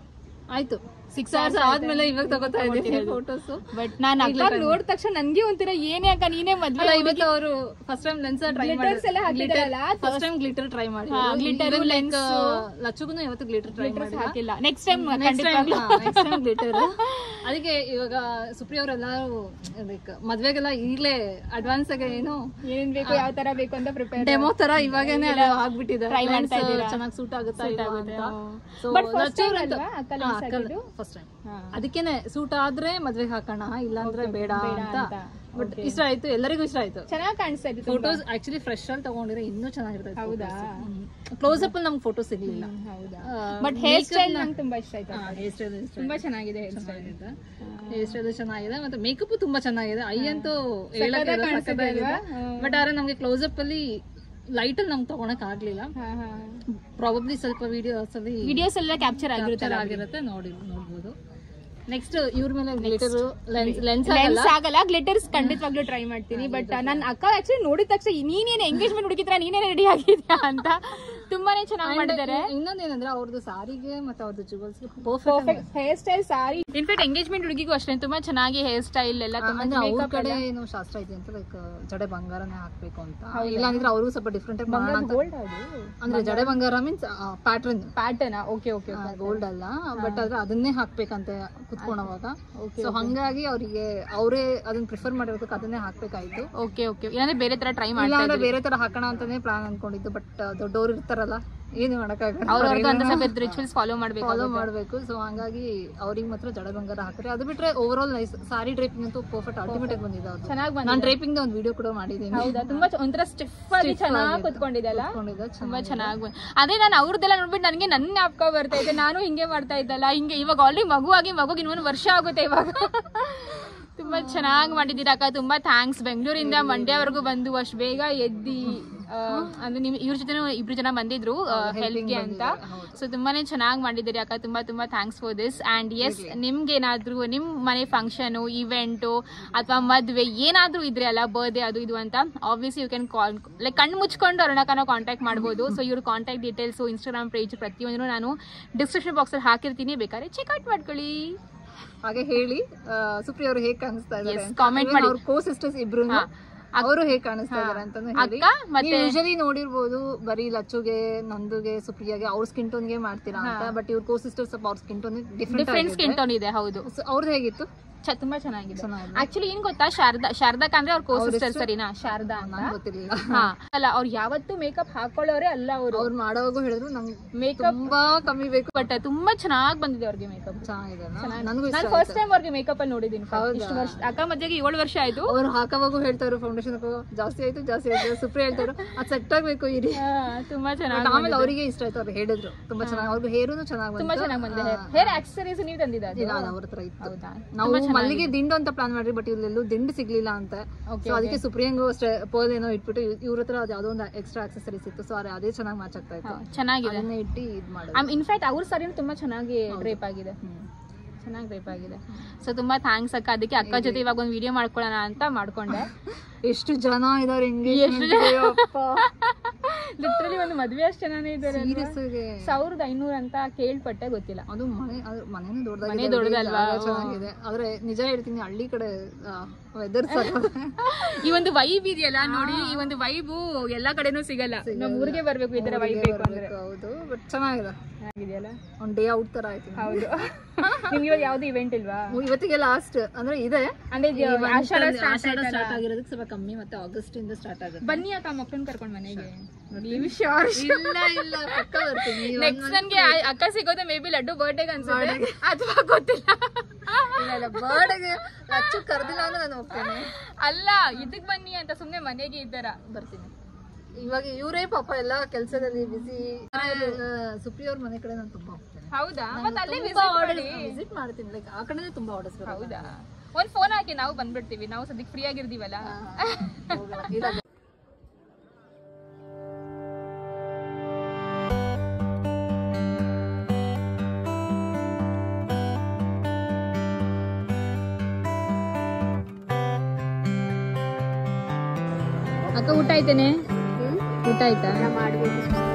ಆಯ್ತು ಸಿಕ್ಸ್ ಅವರ್ಸ್ ಆದ್ಮೇಲೆ ಇವಾಗ ತಗೋತಾ ಇದ್ದೀನಿ ಫೋಟೋಸ್ ಬಟ್ ನಾನ್ ಅಕ್ಕ ನೋಡಿದ ತಕ್ಷಣ ನನ್ಗೆ ಒಂಥರ ಏನೇ ಅಕ್ಕ ನೀನೇ ಮದ್ವೆ ಅಲ್ಲ ಇವತ್ತು ಅವರು first time lens try Glitters ಎಲ್ಲ ಹಾಕಿದಾರಲ್ಲ, ಫಸ್ಟ್ ಟೈಮ್ ಗ್ಲಿಟರ್ ಟ್ರೈ ಮಾಡಿ ಹಾ, glitter, lens. ಲಚ್ಚುಗೂ ಇವತ್ತು ಗ್ಲಿಟರ್ ಟ್ರೈ ಮಾಡಿ ಹಾಕಿಲ್ಲ next time next time glitter ಅದಕ್ಕೆ ಇವಾಗ ಸುಪ್ರಿಯ ಅವರೆಲ್ಲರೂ ಲೈಕ್ ಮದ್ವೆಗೆಲ್ಲ ಈಗಲೇ ಅಡ್ವಾನ್ಸ್ ಆಗಿ ಏನು ಏನೇನ್ ಬೇಕು ಯಾವ ತರ ಬೇಕು ಅಂತ ಪ್ರಿಪೇರ್ ಡೆಮೋ ತರ ಇವಾಗೇನೆ ಅದು ಆಗ್ಬಿಟ್ಟಿದೆ Try ಮಾಡ್ತಾ ಇದ್ದೀರಾ? ಚೆನ್ನಾಗಿ ಸೂಟ್ ಆಗುತ್ತಾ ಇಲ್ಲ ಅಂತ ಸೊ But first time ಅಲ್ವಾ ಅಕ್ಕ lens ಹಾಕಿದ್ದು? ಫಸ್ಟ್ ಟೈಮ್ ಅದಕ್ಕೇನೆ ಸೂಟ್ ಆದ್ರೆ ಮದ್ವೆಗೆ ಹಾಕೋಣ ಇಲ್ಲಾಂದ್ರೆ ಬೇಡ ಅಂತ ಅಂತ. ಬಟ್ ಇಷ್ಟ ಆಯ್ತು ಎಲ್ಲರಿಗೂ ಇಷ್ಟ ಆಯ್ತು ಚೆನ್ನಾಗಿ ಕಾಣಿಸ್ತಾ ಇತ್ತು ಫೋಟೋಸ್ ಆಕ್ಚುಲಿ ಫ್ರೆಶ್ ಅಲ್ಲಿ ತಗೊಂಡಿದ್ರೆ ಇನ್ನೂ ಚೆನ್ನಾಗಿರ್ತೈತೆ ಹೌದಾ? ಕ್ಲೋಸ್ ಅಪ್ ಅಲ್ಲಿ ನಮ್ಗೆ ಫೋಟೋ ಸಿಗ್ಲಿಲ್ಲ ಹೌದಾ ಆ, ಬಟ್ ಹೇರ್ makeup ಸ್ಟೈಲ್ ನ- ನಂಗೆ ತುಂಬಾ ಇಷ್ಟ ಆಯ್ತು ಹಾ, hair style ಇಷ್ಟ ತುಂಬಾ ಚೆನ್ನಾಗಿದೆ ಹೇರ್ ಸ್ಟೈಲ್ ಚೆನ್ನಾಗಿದೆ ಹೇರ್ ಸ್ಟೈಲ್ ಚೆನ್ನಾಗಿದೆ ಮತ್ತೆ ಮೇಕಪ್ ತುಂಬಾ ಚೆನ್ನಾಗಿದೆ ಐ ಅಂತೂ ಸಖತ್ತಾಗಿ ಕಾಣಿಸ್ತಿದೆ ಅಲ್ವಾ? ಬಟ್ ಆದ್ರೆ ನಮ್ಗೆ ಕ್ಲೋಸ್ ಅಪ್ ಅಲ್ಲಿ ಲೈಟ್ ಅಲ್ಲಿ ನಮ್ಗೆ ತಗೊಳಕ್ ಆಗ್ಲಿಲ್ಲ ಪ್ರಾಬಬ್ಲಿ ಸ್ವಲ್ಪ ವಿಡಿಯೋಸ್ ಅಲ್ಲಿ ವಿಡಿಯೋಸ್ ಎಲ್ಲ ಕ್ಯಾಪ್ಚರ್ ಆಗಿರುತ್ತಲ್ಲ ಆಗಿರುತ್ತೆ ನೋಡಿ ನೋಡ್ಬೋದು ನೆಕ್ಸ್ಟ್ ಇವ್ರ ಮೇಲೆ ಗ್ಲಿಟರ್ ಲೆನ್ಸ್ ಲೆನ್ಸ್ ಲೆನ್ಸ್ ಆಗಲ್ಲ ಗ್ಲಿಟರ್ಸ್ ಖಂಡಿತವಾಗ್ಲೂ ಟ್ರೈ ಮಾಡ್ತೀನಿ ಬಟ್ ನನ್ನ ಅಕ್ಕ ಆಕ್ಚುಲಿ ನೋಡಿದ ತಕ್ಷಣ ನೀನೇನು ಎಂಗೇಜ್ಮೆಂಟ್ ಹುಡುಗಿದ್ರ ನೀನೇನೆ ರೆಡಿ ಆಗಿದ್ಯಾ ಅಂತ ತುಂಬಾನೇ ಚೆನ್ನಾಗಿ ಮಾಡಿದ್ದಾರೆ ಇನ್ನೊಂದೇನಂದ್ರೆ ಅವ್ರದ್ದು ಸಾರಿಗೆ ಮತ್ತೆ ಅವ್ರದ್ದು jewels perfect perfect hair style sari in fact engagement ಹುಡುಗಿಗೂ ಅಷ್ಟೇ ತುಂಬಾ ಚೆನ್ನಾಗಿ ಹೇರ್ ಸ್ಟೈಲ್ ಎಲ್ಲ ತುಂಬಾ ಅಂದ್ರೆ ಅವ್ರ makeup ಕಡೆ ಎಲ್ಲ. ಏನು ಶಾಸ್ತ್ರ ಇದೆ ಅಂತ ಲೈಕ್ ಜಡೆ ಬಂಗಾರನೇ ಹಾಕ್ಬೇಕು ಅಂತ ಇಲ್ಲಾಂದ್ರೆ ಅವರು ಸ್ವಲ್ಪ ಡಿಫ್ರೆಂಟ್ ಆಗಿ ಮಾಡೋಣ ಅಂತ ಗೋಲ್ಡ್ ಅದು ಅಂದ್ರೆ ಜಡೆ ಬಂಗಾರ means pattern pattern okay okay gold ಅಲ್ಲ ಬಟ್ ಆದ್ರೆ ಅದನ್ನೇ ಹಾಕ್ಬೇಕಂತ ಕುತ್ಕೊಳವಾಗ ಸೊ ಹಂಗಾಗಿ ಅವರಿಗೆ ಅವರೇ ಅದನ್ನ ಪ್ರಿಫರ್ ಮಾಡಿರೋದಕ್ಕೆ ಅದನ್ನೇ ಹಾಕ್ಬೇಕಾಯ್ತು ಓಕೆ ಓಕೆ ಇಲ್ಲಾಂದ್ರೆ ಬೇರೆ ತರ ಟ್ರೈ ಮಾಡಿ ಇಲ್ಲಾಂದ್ರೆ ಬೇರೆ ತರ ಹಾಕೋಣ ಅಂತಾನೆ ಪ್ಲಾನ್ ಅನ್ಕೊಂಡಿದ್ದು ಬಟ್ ದೊಡ್ಡವ್ರು ಇರ್ತಾರಲ್ಲ ಏನು ಮಾಡಕ್ಕಾಗಲ್ಲ ಅವ್ರವ್ರದ್ದು ಅಂತ ಸ್ವಲ್ಪ ರಿಚುವಲ್ಸ್ ಫಾಲೋ ಮಾಡ್ಬೇಕು ಫಾಲೋ ಮಾಡಬೇಕು ಸೊ ಹಂಗಾಗಿ ಅವ್ರಿಗೆ ಮಾತ್ರ ಜಡೆ ಬಂಗಾರ ಹಾಕ್ರೆ ಅದು ಬಿಟ್ರೆ over all nice sari draping ಅಂತೂ ಪರ್ಫೆಕ್ಟ್ ಅಲ್ಟಿಮೇಟ್ ಆಗಿ ಬಂದಿದೆ ಅದು ಚೆನ್ನಾಗಿ ಬಂದ ನಾನು ಡ್ರೇಪಿಂಗ್ ಒಂದು ವಿಡಿಯೋ ಕೂಡ ಮಾಡಿದ್ದೀನಿ ಹೌದಾ ತುಂಬಾ ಚ- ಒಂಥರ ಸ್ಟಿಫ್ ಆಗಿ ಚೆನ್ನಾಗಿ ಕುತ್ಕೊಂಡಿದೆ ಅಲ್ಲ ಕೊಂಡಿದ್ದೆ ತುಂಬಾ ಚೆನ್ನಾಗಿ ಅದೇ ನಾನು ಅವ್ರದ್ದೆಲ್ಲ ನೋಡ್ಬಿಟ್ಟು ನನಗೆ ನನ್ನ ಜ್ಞಾಪಕ ಬರ್ತಾ ಇದೆ ನಾನು ಹಿಂಗೆ ಮಾಡ್ತಾ ಇದ್ದಲ್ಲ ಹಿಂಗೆ ಇವಾಗ ಆಲ್ರೆಡಿ ಮಗು ಆಗಿ ಮಗುಗೆ ಇನ್ನೊಂದು ವರ್ಷ ಆಗುತ್ತೆ ಇವಾಗ ತುಂಬಾ ಚೆನ್ನಾಗಿ ಮಾಡಿದ್ದೀರಾ ಅಕ್ಕ ತುಂಬಾ ಥ್ಯಾಂಕ್ಸ್ ಬೆಂಗಳೂರಿಂದ ಮಂಡ್ಯವರೆಗೂ ಬಂದು ಅಷ್ಟು ಬೇಗ ಎದ್ದಿ ಆ, ಅಂದ್ರೆ ನಿಮ್ ಇವ್ರ ಜೊತೆ ಇಬ್ರು ಜನ ಬಂದಿದ್ರು ಹೆಲ್ತ್ಗೆ ಅಂತ ಸೊ ತುಂಬಾನೇ ಚೆನ್ನಾಗಿ ಮಾಡಿದ್ದೀರಿ ಅಕ್ಕ ತುಂಬಾ ತುಂಬಾ thanks for this and yes ನಿಮ್ಗೇನಾದ್ರೂ ನಿಮ್ಮ ಮನೆ ಫಂಕ್ಷನು ಇವೆಂಟು ಅಥವಾ ಮದುವೆ ಏನಾದರೂ ಇದ್ರೆ ಅಲ್ಲ ಬರ್ಡೇ ಅದು ಇದು ಅಂತ obviously you can call like ಕಣ್ಣು ಮುಚ್ಕೊಂಡು ಅರುಣಕನ ಕಾಂಟ್ಯಾಕ್ಟ್ ಮಾಡ್ಬೋದು ಸೊ ಇವ್ರ ಕಾಂಟ್ಯಾಕ್ಟ್ ಡೀಟೇಲ್ಸು ಇನ್ಸ್ಟಾಗ್ರಾಮ್ ಪೇಜ್ ಪ್ರತಿಯೊಂದನ್ನು ನಾನು ಡಿಸ್ಕ್ರಿಪ್ಷನ್ ಬಾಕ್ಸಲ್ಲಿ ಹಾಕಿರ್ತೀನಿ ಬೇಕಾದ್ರೆ ಚೆಕ್ಔಟ್ ಮಾಡ್ಕೊಳ್ಳಿ ಹಾಗೆ ಹೇಳಿ ಸುಪ್ರಿಯ ಅವರು ಹೇಗೆ ಕಾಣಿಸ್ತಾ ಇದ್ದಾರೆ Yes, comment ಮಾಡಿ. ಅವ್ರ ಕೋ ಸಿಸ್ಟರ್ಸ್ ಇಬ್ರು ಅವರು ಹೇಗೆ ಕಾಣಿಸ್ತಾ ಇದಾರೆ ಅಂತಾನು ಹೇಳಿ ಅಕ್ಕ ಮತ್ತೆ ಯೂಶಲಿ ನೋಡಿರ್ಬೋದು ಬರೀ ಲಚ್ಚುಗೆ ನಂದುಗೆ ಸುಪ್ರಿಯಾಗೆ ಅವ್ರ ಸ್ಕಿನ್ ಟೋನ್ಗೆ ಮಾಡ್ತೀರಾ ಅಂತ ಬಟ್ ಇವ್ರ ಕೋ ಸಿಸ್ಟರ್ಸ್ ಸ್ವಲ್ಪ ಅವ್ರ skin tone different different skin tone ಇದೆ ಹೌದು ಅವ್ರದ್ದು ಹೇಗಿತ್ತು ಚ- ತುಂಬಾ ಚೆನ್ನಾಗಿದೆ ಚೆನ್ನಾಗಿದೆ. ಆಕ್ಚುಲಿ ಏನ್ ಗೊತ್ತಾ ಶಾರದಾ ಶಾರದಾಕ್ ಅಂದ್ರೆ ಅವ್ರ ಕೋ ಸಿಸ್ಟರ್ ಸರಿನಾ ಶಾರದಾ ಅಂತ ನಂಗೆ ಗೊತ್ತಿರ್ಲಿಲ್ಲ ಹಾ ಅಲ್ಲ ಅವ್ರು ಯಾವತ್ತೂ ಮೇಕಪ್ ಹಾಕೊಳ್ಳೋರೆ ಅಲ್ಲ ಅವರು ಅವ್ರು ಮಾಡೋವಾಗೂ ಹೇಳಿದ್ರು ನಂಗೆ ಮೇಕಪ್ ತುಂಬಾ ಕಮ್ಮಿ ಬೇಕು ಬಟ್ ತುಂಬಾ ಚೆನ್ನಾಗಿ ಬಂದಿದೆ ಅವ್ರಿಗೆ ಮೇಕಪ್ ಚೆನ್ನಾಗಿದೆ ಅಲ್ಲ? ನನಗೂ ಇಷ್ಟ ನಾನು ಫಸ್ಟ್ ಟೈಮ್ ಅವ್ರಿಗೆ ಮೇಕಪ್ ಅಲ್ಲಿ ನೋಡಿದ್ದೀನಿ ಇಷ್ಟು ವರ್ಷ ಅಕ್ಕ ಮದ್ವೆಗೆ ಏಳು ವರ್ಷ ಆಯ್ತು ಅವ್ರು ಹಾಕೋವಾಗೂ ಹೇಳ್ತಾರು ಫೌಂಡೇಶನ್ ಜಾಸ್ತಿ ಆಯ್ತು ಜಾಸ್ತಿ ಆಯ್ತು ಸುಪ್ರಿಯ ಹೇಳ್ತಾರು ಅದು ಸೆಟ್ ಆಗ್ಬೇಕು ಇರಿ ಹಾ, ತುಂಬಾ ಚೆನ್ನಾಗಿ But ಆಮೇಲೆ ಅವರಿಗೆ ಇಷ್ಟ ಆಯ್ತು ಅವ್ರು ಹೇಳಿದ್ರು ತುಂಬಾ ಚೆನ್ನಾಗಿ ಅವ್ರಿಗೆ ಹೇರು ಚೆನ್ನಾಗಿ ತುಂಬಾ ಚೆನ್ನಾಗಿ ಬಂದಿದೆ ಹೇರ್ ಆಕ್ಸರೀಸ್ ನೀವು ತಂದಿದ್ದ ಇಲ್ಲ ಅದು ಅವ್ರ ಹತ್ರ ಇತ್ತು ಹೌದಾ ನಾವು ಮಲ್ಲಿಗೆ ದಿಂಡು ಅಂತ ಪ್ಲಾನ್ ಮಾಡ್ರಿ ಬಟ್ ಇಲ್ಲೆಲ್ಲೂ ದಿಂಡು ಸಿಗ್ಲಿಲ್ಲ ಅಂತ ಸೊ ಅದಕ್ಕೆ ಸುಪ್ರಿಯಂಗು ಅಷ್ಟೇ ಪರ್ಲ್ ಏನೋ ಇಟ್ಬಿಟ್ಟು ಇವ್ರ ಹತ್ರ ಅದು ಯಾವುದೋ ಒಂದು ಎಕ್ಸ್ಟ್ರಾ ಆಕ್ಸೆಸರೀಸ್ ಇತ್ತು ಸೊ ಅದೇ ಚೆನ್ನಾಗಿ ಮ್ಯಾಚ್ ಆಗ್ತಾ ಇತ್ತು ಚೆನ್ನಾಗಿದೆ ಅದನ್ನ ಇಟ್ಟು ಇದು ಮಾಡೋದು ಇನ್ಫ್ಯಾಕ್ಟ್ ಅವ್ರ ಸರಿನೂ ತುಂಬಾ ಚೆನ್ನಾಗಿ ಡ್ರೇಪ್ ಆಗಿದೆ ಚೆನ್ನಾಗಿ ಡ್ರೇಪ್ ಆಗಿದೆ ಸೊ ತುಂಬಾ ಥ್ಯಾಂಕ್ಸ್ ಅಕ್ಕ ಅದಕ್ಕೆ ಅಕ್ಕ ಜೊತೆ ಇವಾಗ ಒಂದು ವಿಡಿಯೋ ಮಾಡ್ಕೊಳ್ಳೋಣ ಅಂತ ಮಾಡ್ಕೊಂಡೆ ಎಷ್ಟು ಜನ ಇದಾರೆ ಹೆಂಗೆ ಲಿಟ್ರಲಿ ಒಂದು ಮದ್ವೆ ಅಷ್ಟು ಜನನೇ ಇದ್ದಾರೆ ಸೀರಿಯಸ್ ಆಗಿ ಸಾವಿರದ ಐನೂರು ಅಂತ ಕೇಳ್ಪಟ್ಟೆ ಗೊತ್ತಿಲ್ಲ ಅದು ಮನೆ ಅದು ಮನೇನು ದೊಡ್ಡದಾಗಿದೆ ಮನೆ ದೊಡ್ಡದಲ್ವಾ? ಜಾಗ ಚೆನ್ನಾಗಿದೆ ಆದ್ರೆ ನಿಜ ಹೇಳ್ತೀನಿ ಹಳ್ಳಿ ಕಡೆ ವೆದರ್ ಈ ಒಂದು ವೈಬ್ ಇದೆಯಲ್ಲ ನೋಡಿ ಈ ಒಂದು ವೈಬು ಎಲ್ಲಾ ಕಡೆನೂ ಸಿಗಲ್ಲ ನಮ್ಮ ಊರಿಗೆ ಬರ್ಬೇಕು ಈ ತರ ವೈಬ್ ಬೇಕು ಅಂದ್ರೆ ಹೌದು ಬಟ್ ಚೆನ್ನಾಗಿದೆ ಆಗಿದೆಯಲ್ಲ ಒಂದು ಡೇ ಔಟ್ ತರ ಆಯ್ತು ಹೌದು ನಿಮ್ಗೆ ಇವಾಗ ಯಾವ್ದು ಇವೆಂಟ್ ಇಲ್ವಾ ಇವತ್ತಿಗೆ ಲಾಸ್ಟ್ ಅಂದ್ರೆ ಇದೆ ಅಂದ್ರೆ ಈ ಒಂದು ಆಷಾಢ ಆಷಾಢ ಸ್ಟಾರ್ಟ್ ಸ್ಟಾರ್ಟ್ ಆಗಿರೋದಕ್ಕೆ ಸ್ವಲ್ಪ ಕಮ್ಮಿ ಮತ್ತೆ ಆಗಸ್ಟ್ ಇಂದ ಸ್ಟಾರ್ಟ್ ಆಗುತ್ತೆ ಬನ್ನಿ ಅಕ್ಕ ಮಕ್ಕಳನ್ನ ಕರ್ಕೊಂಡ್ ಮನೆಗೆ ಇಲ್ಲ ಇಲ್ಲ ಪಕ್ಕ ಬರ್ತೀನಿ ಈ ಒಂದ್ ನೆಕ್ಸ್ಟ್ ನನ್ಗೆ ಆ- ಅಕ್ಕ ಸಿಗೋದು ಮೇ ಬಿ ಲಡ್ಡು ಬರ್ಡೇಗೆ ಅನ್ಸುತ್ತೆ ಅಥವಾ ಗೊತ್ತಿಲ್ಲ ಇಲ್ಲ ಇಲ್ಲ ಬರ್ಡೇಗೆ ಅಚ್ಚು ಕರೆದಿಲ್ಲ ಅಂದ್ರೆ ನಾನು ಹೋಗ್ತೇನೆ ಅಲ್ಲ ಇದಕ್ ಬನ್ನಿ ಅಂತ ಸುಮ್ನೆ ಮನೆಗೆ ಇದ್ದಾರ ಬರ್ತೀನಿ ಇವಾಗ ಇವರೇ ಪಾಪ ಎಲ್ಲ ಕೆಲಸದಲ್ಲಿ ಬಿಸಿ ಸುಪ್ರಿಯವ್ರ ಮನೆ ಕಡೆ ನಾನು ತುಂಬಾ ಹೋಗ್ತೇನೆ ಹೌದಾ ಮತ್ತೆ ಅಲ್ಲೇ ತುಂಬಾ visit ಆರ್ಡರ್ಸ್ ಮಾಡಿ. ವಿಸಿಟ್ ಮಾಡ್ತೀನಿ ಲೈಕ್ ಆ ಕಡೆನೇ ತುಂಬಾ ಆರ್ಡರ್ಸ್ ಹೌದಾ ಒಂದ್ ಫೋನ್ ಹಾಕಿ ನಾವು ಬಂದ್ಬಿಡ್ತೀವಿ ನಾವು ಸದ್ಯಕ್ಕೆ ಫ್ರೀ ಆಗಿರ್ತೀವಲ್ಲ ಅಕ್ಕ ಊಟ ಆಯ್ತೇನೆ ಊಟ ಆಯ್ತಾ ಮಾಡ್ಬೇಕು